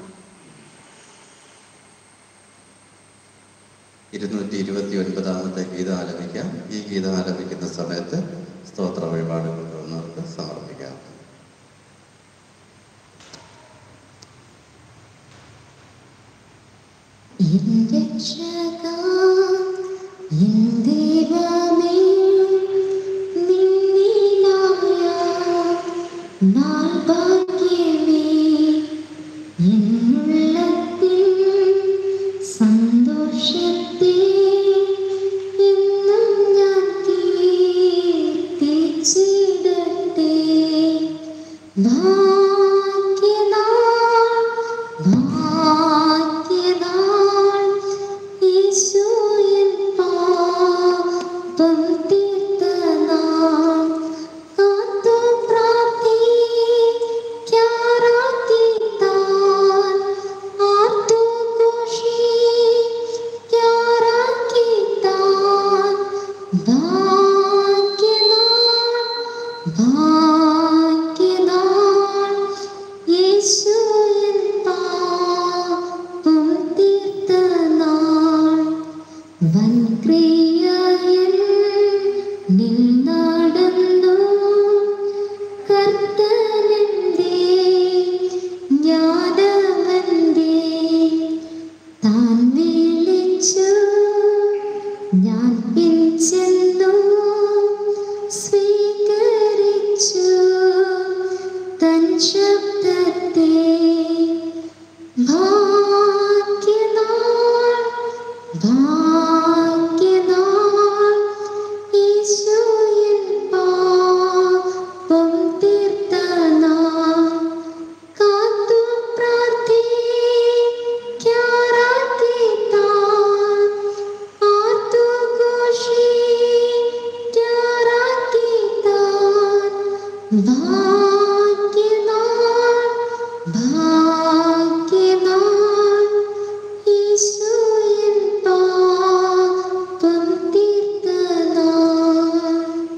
ഇരുന്നൂറ്റി ഇരുപത്തി ഒൻപതാമത്തെ ഗീതം ആലപിക്കാം ഈ ഗീതം ആലപിക്കുന്ന സമയത്ത് സ്തോത്ര വഴിപാടുകൾ വന്നവർക്ക് സമർപ്പിക്കാം എന്റെ രക്ഷകാ, എൻ ദൈവമേ, നിന്നിലായ നാൾ ഭാഗ്യമേ, എന്നുള്ളത്തിൽ സന്തോഷത്തെ എന്നും ഞാൻ കീർത്തിച്ചിടട്ടെ. ഭാഗ്യനാൾ, ഭാഗ്യനാൾ, യേശുവിൻ പാപം തീർത്ത നാൾ. കാത്തു പ്രാർത്ഥിക്കാറാക്കിത്താൻ, ആർത്തു ഘോഷിക്കാറാക്കിത്താൻ. ഭാഗ്യനാൾ, ഭാഗ്യനാൾ, യേശുവിൻ പാപം തീർത്ത നാൾ. വൻക്രിയയിൽ നിൽ നടന്നു കർത്തനന്റെ ജ്ഞാനവന്റെ താൻ വിളിച്ചു ഞാൻ പിൻചെന്നു സ്വീകരിച്ചു തൻ ശബ്ദത്തെ ഭാഗ്യനാൾ ഭാഗ്യനാൾ യേശുവിൻ പാപം തീർത്ത നാൾ. കാത്തു പ്രാർത്ഥിക്കാറാക്കിത്താൻ, ആർത്തു ഘോഷിക്കാറാക്കിത്താൻ. ഭാഗ്യനാൾ ഭാഗ്യനാൾ യേശുവിൻ പാപം തീർത്ത നാൾ.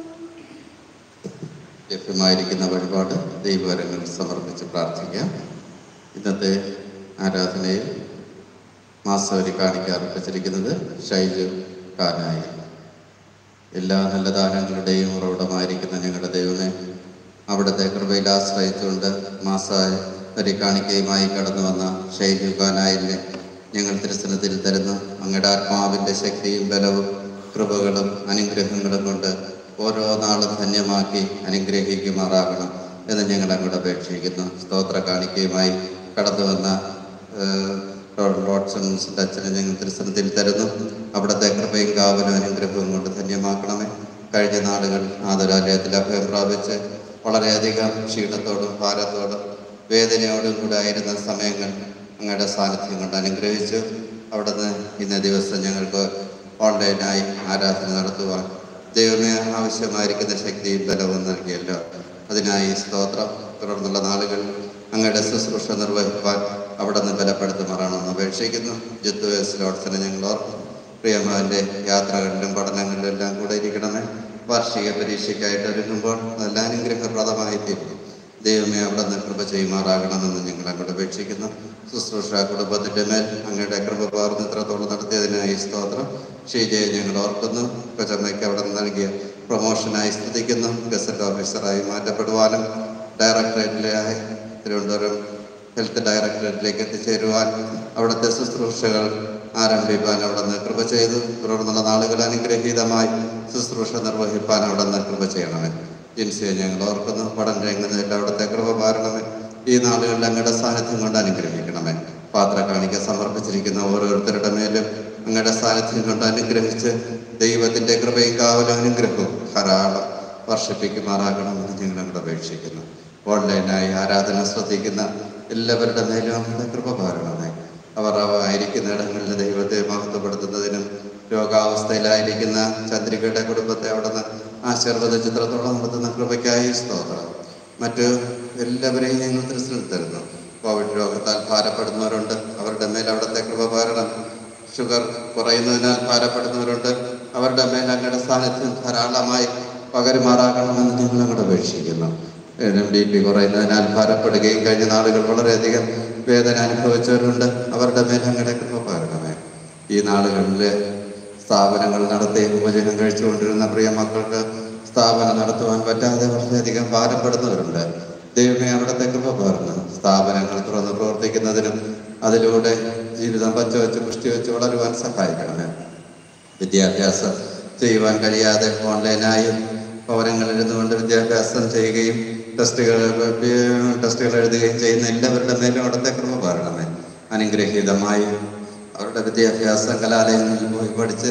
ലഭ്യമായിരിക്കുന്ന വഴിപാട് ദൈവവരങ്ങൾ സമർപ്പിച്ച് പ്രാർത്ഥിക്കാം ഇന്നത്തെ ആരാധനയിൽ മാസവരി കാണിക്കാൻ അർപ്പിച്ചിരിക്കുന്നത് ഷൈജു കാനായി എല്ലാ നല്ല ദാനങ്ങളുടെയും ഉറവിടമായിരിക്കുന്ന ഞങ്ങളുടെ ദൈവമേ അവിടുത്തെ കൃപയിൽ ആശ്രയിച്ചുകൊണ്ട് മാസവരി കാണിക്കയുമായി കടന്നു വന്ന ഷൈജു കാനായിലിനെ ഞങ്ങൾ തിരുസനത്തിൽ തരുന്നു അങ്ങയുടെ ആത്മാവിൻ്റെ ശക്തിയും ബലവും കൃപകളും അനുഗ്രഹങ്ങളും കൊണ്ട് ഓരോ നാളും ധന്യമാക്കി അനുഗ്രഹിക്കുമാറാകണം എന്ന് ഞങ്ങൾ അങ്ങോട്ട് അപേക്ഷിക്കുന്നു സ്തോത്ര കാണിക്കയുമായി കടന്നു വന്ന ഏഹ്, ലോർഡ് ലോഡ്സൺസിൻ്റെ അച്ഛനെ ഞങ്ങൾ തിരുസനത്തിൽ തരുന്നു അവിടുത്തെ കൃപയും കാവലും അനുഗ്രഹവും കൊണ്ട് ധന്യമാക്കണമേ കഴിഞ്ഞ നാളുകൾ ആദരാലയത്തിൽ അഭയം പ്രാപിച്ച് വളരെയധികം ക്ഷീണത്തോടും ഭാരത്തോടും വേദനയോടും കൂടെ ആയിരുന്ന സമയങ്ങൾ അങ്ങയുടെ സാന്നിധ്യം കൊണ്ട് അനുഗ്രഹിച്ചു അവിടുന്ന് ഇന്ന ദിവസം ഞങ്ങൾക്ക് ഓൺലൈനായി ആരാധന നടത്തുവാൻ ദൈവമേ ആവശ്യമായിരിക്കുന്ന ശക്തിയും ബലവും നൽകിയല്ലോ അതിനായി സ്തോത്രം തുടർന്നുള്ള നാളുകൾ അങ്ങയുടെ ശുശ്രൂഷ നിർവഹിക്കാൻ അവിടെ നിന്ന് ബലപ്പെടുത്തുമാറാണെന്ന് അപേക്ഷിക്കുന്നു ജിത്തു എസ് ലോഡ്സിനെ ഞങ്ങൾ ഓർക്കും പ്രിയമകൻ്റെ യാത്രകളിലും പഠനങ്ങളിലും എല്ലാം കൂടെ ഇരിക്കണമേ വാർഷിക പരീക്ഷയ്ക്കായിട്ട് ഒരുങ്ങുമ്പോൾ നല്ല അനുഗ്രഹപ്രദമായി തീരും ദൈവമേ അവിടെ നിന്ന് കൃപ ചെയ്യുമാറാകണമെന്ന് ഞങ്ങൾ അങ്ങോട്ട് അപേക്ഷിക്കുന്നു ശുശ്രൂഷ കുടുംബത്തിൻ്റെ മേൽ അങ്ങയുടെ കൃപ പകർന്ന് ഇത്രത്തോളം നടത്തിയതിനായി സ്തോത്രം ഷീജയെ ഞങ്ങൾ ഓർക്കുന്നു കൊച്ചമ്മയ്ക്ക് അവിടെ നിന്ന് നൽകിയ പ്രൊമോഷനായി സ്തുതിക്കുന്നു ഗസറ്റ് ഓഫീസറായി മാറ്റപ്പെടുവാനും ഡയറക്ടറേറ്റിലായി തിരുവനന്തപുരം ഹെൽത്ത് ഡയറക്ടറേറ്റിലേക്ക് എത്തിച്ചേരുവാൻ അവിടുത്തെ ശുശ്രൂഷകൾ ആരംഭിക്കാൻ അവിടെ നിന്ന് കൃപ ചെയ്തു തുടർന്നുള്ള നാളുകൾ അനുഗ്രഹീതമായി ശുശ്രൂഷ നിർവഹിപ്പാൻ അവിടെ നിന്ന് കൃപ ചെയ്യണമേ ജിൻസിയെ ഞങ്ങൾ ഓർക്കുന്നു പടം രംഗുന്നതിൽ അവിടുത്തെ കൃപ പാരണമേ ഈ നാളുകളിൽ അങ്ങയുടെ സാന്നിധ്യം കൊണ്ട് അനുഗ്രഹിക്കണമേ പാത്ര കാണിക്ക സമർപ്പിച്ചിരിക്കുന്ന ഓരോരുത്തരുടെ മേലും അങ്ങയുടെ സാന്നിധ്യം കൊണ്ട് അനുഗ്രഹിച്ച് ദൈവത്തിന്റെ കൃപയും കാവലും അനുഗ്രഹവും ധാരാളം വർഷിപ്പിക്കുമാറാകണമെന്ന് ഞങ്ങൾ അങ്ങോട്ട് അപേക്ഷിക്കുന്നു ഓൺലൈനായി ആരാധന ശ്രദ്ധിക്കുന്ന എല്ലാവരുടെ മേലും അങ്ങയുടെ കൃപ പാരണമേ അവർ അവ ആയിരിക്കുന്ന ഇടങ്ങളിൽ ദൈവത്തെ മഹത്വപ്പെടുത്തുന്നതിനും രോഗാവസ്ഥയിലായിരിക്കുന്ന ചന്ദ്രികയുടെ കുടുംബത്തെ അവിടെ നിന്ന് ആശീർവദ ചിത്രത്തോളം നടത്തുന്ന കൃപയ്ക്കായി സ്തോത്രം മറ്റ് എല്ലാവരെയും ഞങ്ങൾ ദൃശ്യം തരുന്നു കോവിഡ് രോഗത്താൽ ഭാരപ്പെടുന്നവരുണ്ട് അവരുടെ മേൽ അവിടുത്തെ കൃപ പാരണം ഷുഗർ കുറയുന്നതിനാൽ ഭാരപ്പെടുന്നവരുണ്ട് അവരുടെ മേൽ അങ്ങയുടെ സാന്നിധ്യം ധാരാളമായി പകരുമാറാകണമെന്ന് ഞങ്ങൾ അങ്ങോട്ട് അപേക്ഷിക്കുന്നു ബി പി കുറയുന്നതിനാൽ ഭാരപ്പെടുകയും കഴിഞ്ഞ നാളുകൾ വളരെയധികം വേദന അനുഭവിച്ചവരുണ്ട് അവരുടെ മേൽ അങ്ങയുടെ കൃപ പകരണമേ ഈ നാളുകളിൽ സ്ഥാപനങ്ങൾ നടത്തി ഉപജനം കഴിച്ചുകൊണ്ടിരുന്ന പ്രിയ മക്കൾക്ക് സ്ഥാപനം നടത്തുവാൻ പറ്റാതെ വളരെയധികം ഭാരപ്പെടുന്നവരുണ്ട് ദൈവമേ അവിടുത്തെ കൃപ പകർന്ന് സ്ഥാപനങ്ങൾ തുറന്ന് പ്രവർത്തിക്കുന്നതിനും അതിലൂടെ ജീവിതം പച്ചവെച്ച് പുഷ്ടി വെച്ച് വളരുവാൻ സഹായിക്കണമേ വിദ്യാഭ്യാസം ചെയ്യുവാൻ കഴിയാതെ ഓൺലൈനായി ഭവനങ്ങളിൽ ഇരുന്നുകൊണ്ട് വിദ്യാഭ്യാസം ചെയ്യുകയും ടെസ്റ്റുകൾ ടെസ്റ്റുകൾ എഴുതുകയും ചെയ്യുന്ന എല്ലാവരുടെ മേലും അവിടുത്തെ കൃപ പാരണമേ അനുഗ്രഹീതമായി അവരുടെ വിദ്യാഭ്യാസം കലാലയങ്ങളിൽ പോയി പഠിച്ച്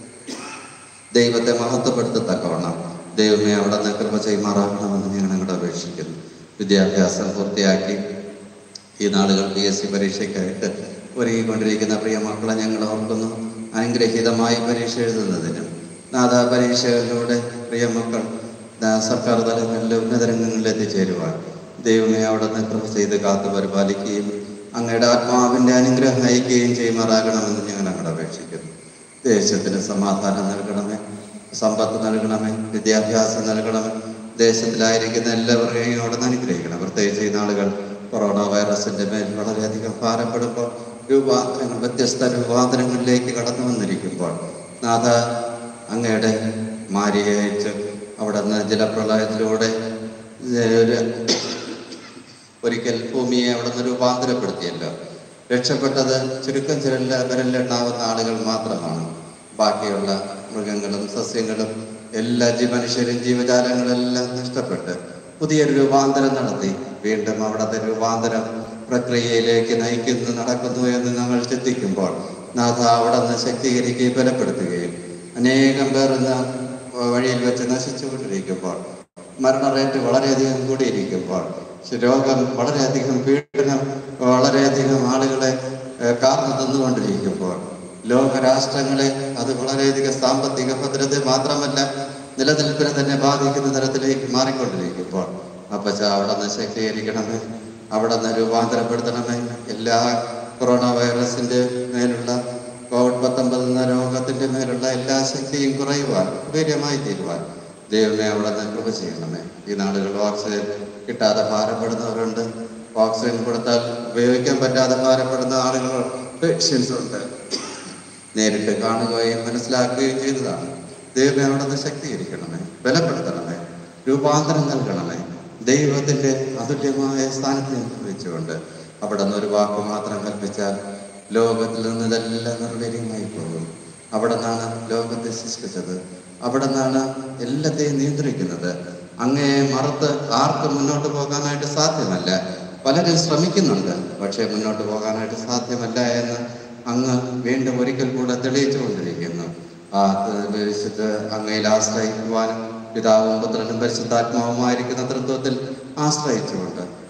ദൈവത്തെ മഹത്വപ്പെടുത്തത്തക്കവണ്ണം ദൈവമേ അവിടെ നിന്ന് കൃപ ചെയ്യുമാറാകണമെന്ന് ഞങ്ങൾ അങ്ങോട്ട് അപേക്ഷിക്കുന്നു വിദ്യാഭ്യാസം പൂർത്തിയാക്കി ഈ നാളുകൾ പി എസ് സി പരീക്ഷയ്ക്കായിട്ട് ഒരുങ്ങിക്കൊണ്ടിരിക്കുന്ന പ്രിയ മക്കളെ ഞങ്ങൾ ഓർക്കുന്നു അനുഗ്രഹീതമായി പരീക്ഷ എഴുതുന്നതിനും നാഥ പരീക്ഷകളിലൂടെ പ്രിയ മക്കൾ ദാ- സർക്കാർ തലങ്ങളിലെ ഉന്നതരംഗങ്ങളിൽ എത്തിച്ചേരുവാൻ ദൈവമേ അവിടെ നിന്ന് കൃപ ചെയ്ത് കാത്തു പരിപാലിക്കുകയും അങ്ങയുടെ ആത്മാവിൻ്റെ അനുഗ്രഹം അയക്കുകയും ചെയ്യുമാറാകണമെന്ന് ഞങ്ങൾ അങ്ങോട്ട് അപേക്ഷിക്കുന്നു ദേശത്തിന് സമാധാനം നൽകണമേ സമ്പത്ത് നൽകണമേ വിദ്യാഭ്യാസം നൽകണമേ ദേശത്തിലായിരിക്കുന്ന എല്ലാവരെയും അവിടെ നിന്ന് അനുഗ്രഹിക്കണം പ്രത്യേകിച്ച് ഈ നാളുകൾ കൊറോണ വൈറസിന്റെ മേൽ വളരെയധികം ഭാരപ്പെടുമ്പോൾ രൂപാന്തരങ്ങൾ വ്യത്യസ്ത രൂപാന്തരങ്ങളിലേക്ക് കടന്നു വന്നിരിക്കുമ്പോൾ നാഥ അങ്ങയുടെ മാരിയെ അയച്ച് അവിടെ നിന്ന് ജലപ്രളയത്തിലൂടെ ഒരു ഒരിക്കൽ ഭൂമിയെ അവിടെ നിന്ന് രൂപാന്തരപ്പെടുത്തിയല്ലോ രക്ഷപ്പെട്ടത് ചുരുക്കം ചിരല്ല വിരലിലെണ്ണാവുന്ന ആളുകൾ മാത്രമാണ് ബാക്കിയുള്ള മൃഗങ്ങളും സസ്യങ്ങളും എല്ലാ ജീ മനുഷ്യരും ജീവജാലങ്ങളെല്ലാം നഷ്ടപ്പെട്ട് പുതിയൊരു രൂപാന്തരം നടത്തി വീണ്ടും അവിടുത്തെ രൂപാന്തരം പ്രക്രിയയിലേക്ക് നയിക്കുന്നു നടക്കുന്നു എന്ന് നമ്മൾ ചിന്തിക്കുമ്പോൾ നാഥ അവിടെ നിന്ന് ശക്തീകരിക്കുകയും ബലപ്പെടുത്തുകയും അനേകം പേർ ഇന്ന് വഴിയിൽ വെച്ച് നശിച്ചുകൊണ്ടിരിക്കുമ്പോൾ മരണറേറ്റ് വളരെയധികം കൂടിയിരിക്കുമ്പോൾ രോഗം വളരെയധികം പീഡനം വളരെയധികം ആളുകളെ ഏഹ്, കാർന്നു തന്നുകൊണ്ടിരിക്കുമ്പോൾ ലോകരാഷ്ട്രങ്ങളെ അത് വളരെയധികം സാമ്പത്തിക ഭദ്രത മാത്രമല്ല നിലനിൽപ്പിനെ തന്നെ ബാധിക്കുന്ന തരത്തിലേക്ക് മാറിക്കൊണ്ടിരിക്കുമ്പോൾ അപ്പച്ച അവിടെ നിന്ന് ശക്തീകരിക്കണമേ അവിടെ നിന്ന് രൂപാന്തരപ്പെടുത്തണമേ എല്ലാ കൊറോണ വൈറസിന്റെ മേലുള്ള കോവിഡ് പത്തൊമ്പത് എന്ന രോഗത്തിന്റെ മേലുള്ള എല്ലാ ശക്തിയും കുറയുവാൻ വീര്യമായി തീരുവാൻ ദൈവമേ അവിടെ നിന്ന് കൃപ ചെയ്യണമേ ഈ നാളുകൾ ഓക്സിജൻ കിട്ടാതെ ഭാരപ്പെടുന്നവരുണ്ട് ഓക്സിജൻ കൊടുത്താൽ ഉപയോഗിക്കാൻ പറ്റാതെ ഭാരപ്പെടുന്ന ആളുകൾ പേഷ്യൻസ് ഉണ്ട് നേരിട്ട് കാണുകയും മനസ്സിലാക്കുകയും ചെയ്തതാണ് ദൈവമേ അവിടെ നിന്ന് ശക്തീകരിക്കണമേ ബലപ്പെടുത്തണമേ രൂപാന്തരം നൽകണമേ ദൈവത്തിന്റെ അതുല്യമായ സ്ഥാനത്ത് വെച്ചുകൊണ്ട് അവിടെ നിന്ന് ഒരു വാക്ക് മാത്രം കൽപ്പിച്ചാൽ ലോകത്തിൽ നിന്ന് ഇതെല്ലാം നിർവീര്യമായി പോകും അവിടെ നിന്നാണ് ലോകത്തെ സൃഷ്ടിച്ചത് അവിടെ നിന്നാണ് എല്ലാത്തെയും നിയന്ത്രിക്കുന്നത് അങ്ങയെ മറത്ത് ആർക്കും മുന്നോട്ട് പോകാനായിട്ട് സാധ്യമല്ല പലരും ശ്രമിക്കുന്നുണ്ട് പക്ഷേ മുന്നോട്ട് പോകാനായിട്ട് സാധ്യമല്ല എന്ന് അങ്ങ് വീണ്ടും ഒരിക്കൽ കൂടെ തെളിയിച്ചുകൊണ്ടിരിക്കുന്നു ആ വിശുദ്ധ അങ്ങയിൽ ആശ്രയിക്കുവാനും പിതാവും പുത്രനും പരിശുദ്ധാത്മാവുമായിരിക്കുന്ന തൃത്വത്തിൽ ആശ്രയിച്ചുകൊണ്ട്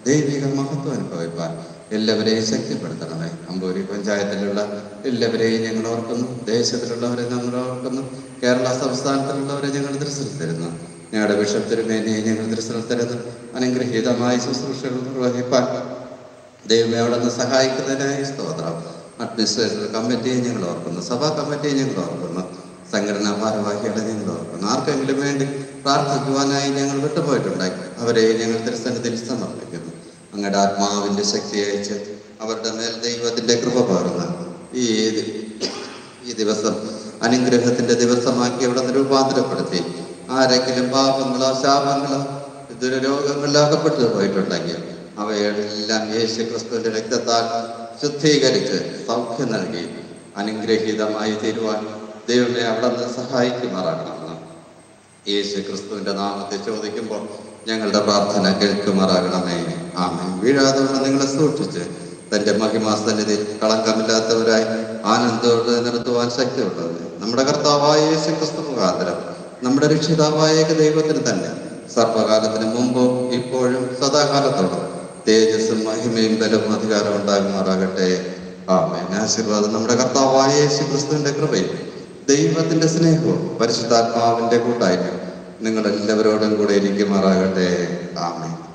ദൈവിക മഹത്വം അനുഭവിപ്പാൻ എല്ലാവരെയും ശക്തിപ്പെടുത്തണമേ അമ്പൂരി പഞ്ചായത്തിലുള്ള എല്ലാവരെയും ഞങ്ങൾ ഓർക്കുന്നു ദേശത്തിലുള്ളവരെ നമ്മൾ ഓർക്കുന്നു കേരള സംസ്ഥാനത്തിലുള്ളവരെ ഞങ്ങൾ ദൃശ്യം തരുന്നു ഞങ്ങളുടെ ബിഷപ്പ് തിരുമേനിയെ ഞങ്ങൾ ദൃശ്യം തരുന്നു അനുഗ്രഹീതമായ ശുശ്രൂഷകൾ നിർവഹിപ്പാൻ ദൈവമേ അവിടെ നിന്ന് സഹായിക്കുന്നതിനായി സ്തോത്രം അഡ്മിനിസ്ട്രേറ്റീവ് കമ്മിറ്റിയെ ഞങ്ങൾ ഓർക്കുന്നു സഭാ കമ്മിറ്റിയെ ഞങ്ങൾ ഓർക്കുന്നു സംഘടനാ ഭാരവാഹികളെ ഞങ്ങൾ ഓർക്കുന്നു ആർക്കെങ്കിലും വേണ്ടി പ്രാർത്ഥിക്കുവാനായി ഞങ്ങൾ വിട്ടുപോയിട്ടുണ്ടായി അവരെ ഞങ്ങൾ തിരുസന്നിധിയിൽ സമർപ്പിക്കുന്നു അങ്ങയുടെ ആത്മാവിന്റെ ശക്തി അയച്ച് അവരുടെ മേൽ ദൈവത്തിന്റെ കൃപ പകർന്ന് ഈ ഈ ദിവസം അനുഗ്രഹത്തിന്റെ ദിവസമാക്കി അവിടെ നിന്ന് രൂപാന്തരപ്പെടുത്തി ആരെങ്കിലും പാപങ്ങളോ ശാപങ്ങളോ ദുരരോഗങ്ങളിലോ അകപ്പെട്ടു പോയിട്ടുണ്ടെങ്കിൽ അവയെല്ലാം യേശു ക്രിസ്തുവിന്റെ രക്തത്താൽ ശുദ്ധീകരിച്ച് സൗഖ്യം നൽകി അനുഗ്രഹീതമായി തീരുവാൻ ദൈവമേ അവിടെ നിന്ന് സഹായിക്കുമാറാകണമെന്ന് യേശു ക്രിസ്തുവിന്റെ നാമത്തെ ചോദിക്കുമ്പോൾ ഞങ്ങളുടെ പ്രാർത്ഥന കേൾക്കുമാറാകണമേ ആമേൻ വീഴാതെ വണ്ണം നിങ്ങളെ സൂക്ഷിച്ച് തന്റെ മഹിമാസന്നിധിയിൽ കളങ്കമില്ലാത്തവരായി ആനന്ദത്തോടെ നിർത്തുവാൻ ശക്തിയുള്ളവർ നമ്മുടെ കർത്താവായ യേശു ക്രിസ്തു മുഖാന്തരം നമ്മുടെ രക്ഷിതാവായ ഏക ദൈവത്തിന് തന്നെ സർവകാലത്തിന് മുമ്പും ഇപ്പോഴും സദാകാലത്തോളം തേജസ്സും മഹിമയും ബലവും അധികാരവും ഉണ്ടാകുമാറാകട്ടെ ആമേൻ ആശീർവാദം നമ്മുടെ കർത്താവായ യേശു ക്രിസ്തുവിന്റെ കൃപയും ദൈവത്തിന്റെ സ്നേഹവും പരിശുദ്ധാത്മാവിന്റെ കൂട്ടായ്മയും നിങ്ങൾ എല്ലാവരോടും കൂടെ ഇരിക്കുമാറാകട്ടെ ആമേൻ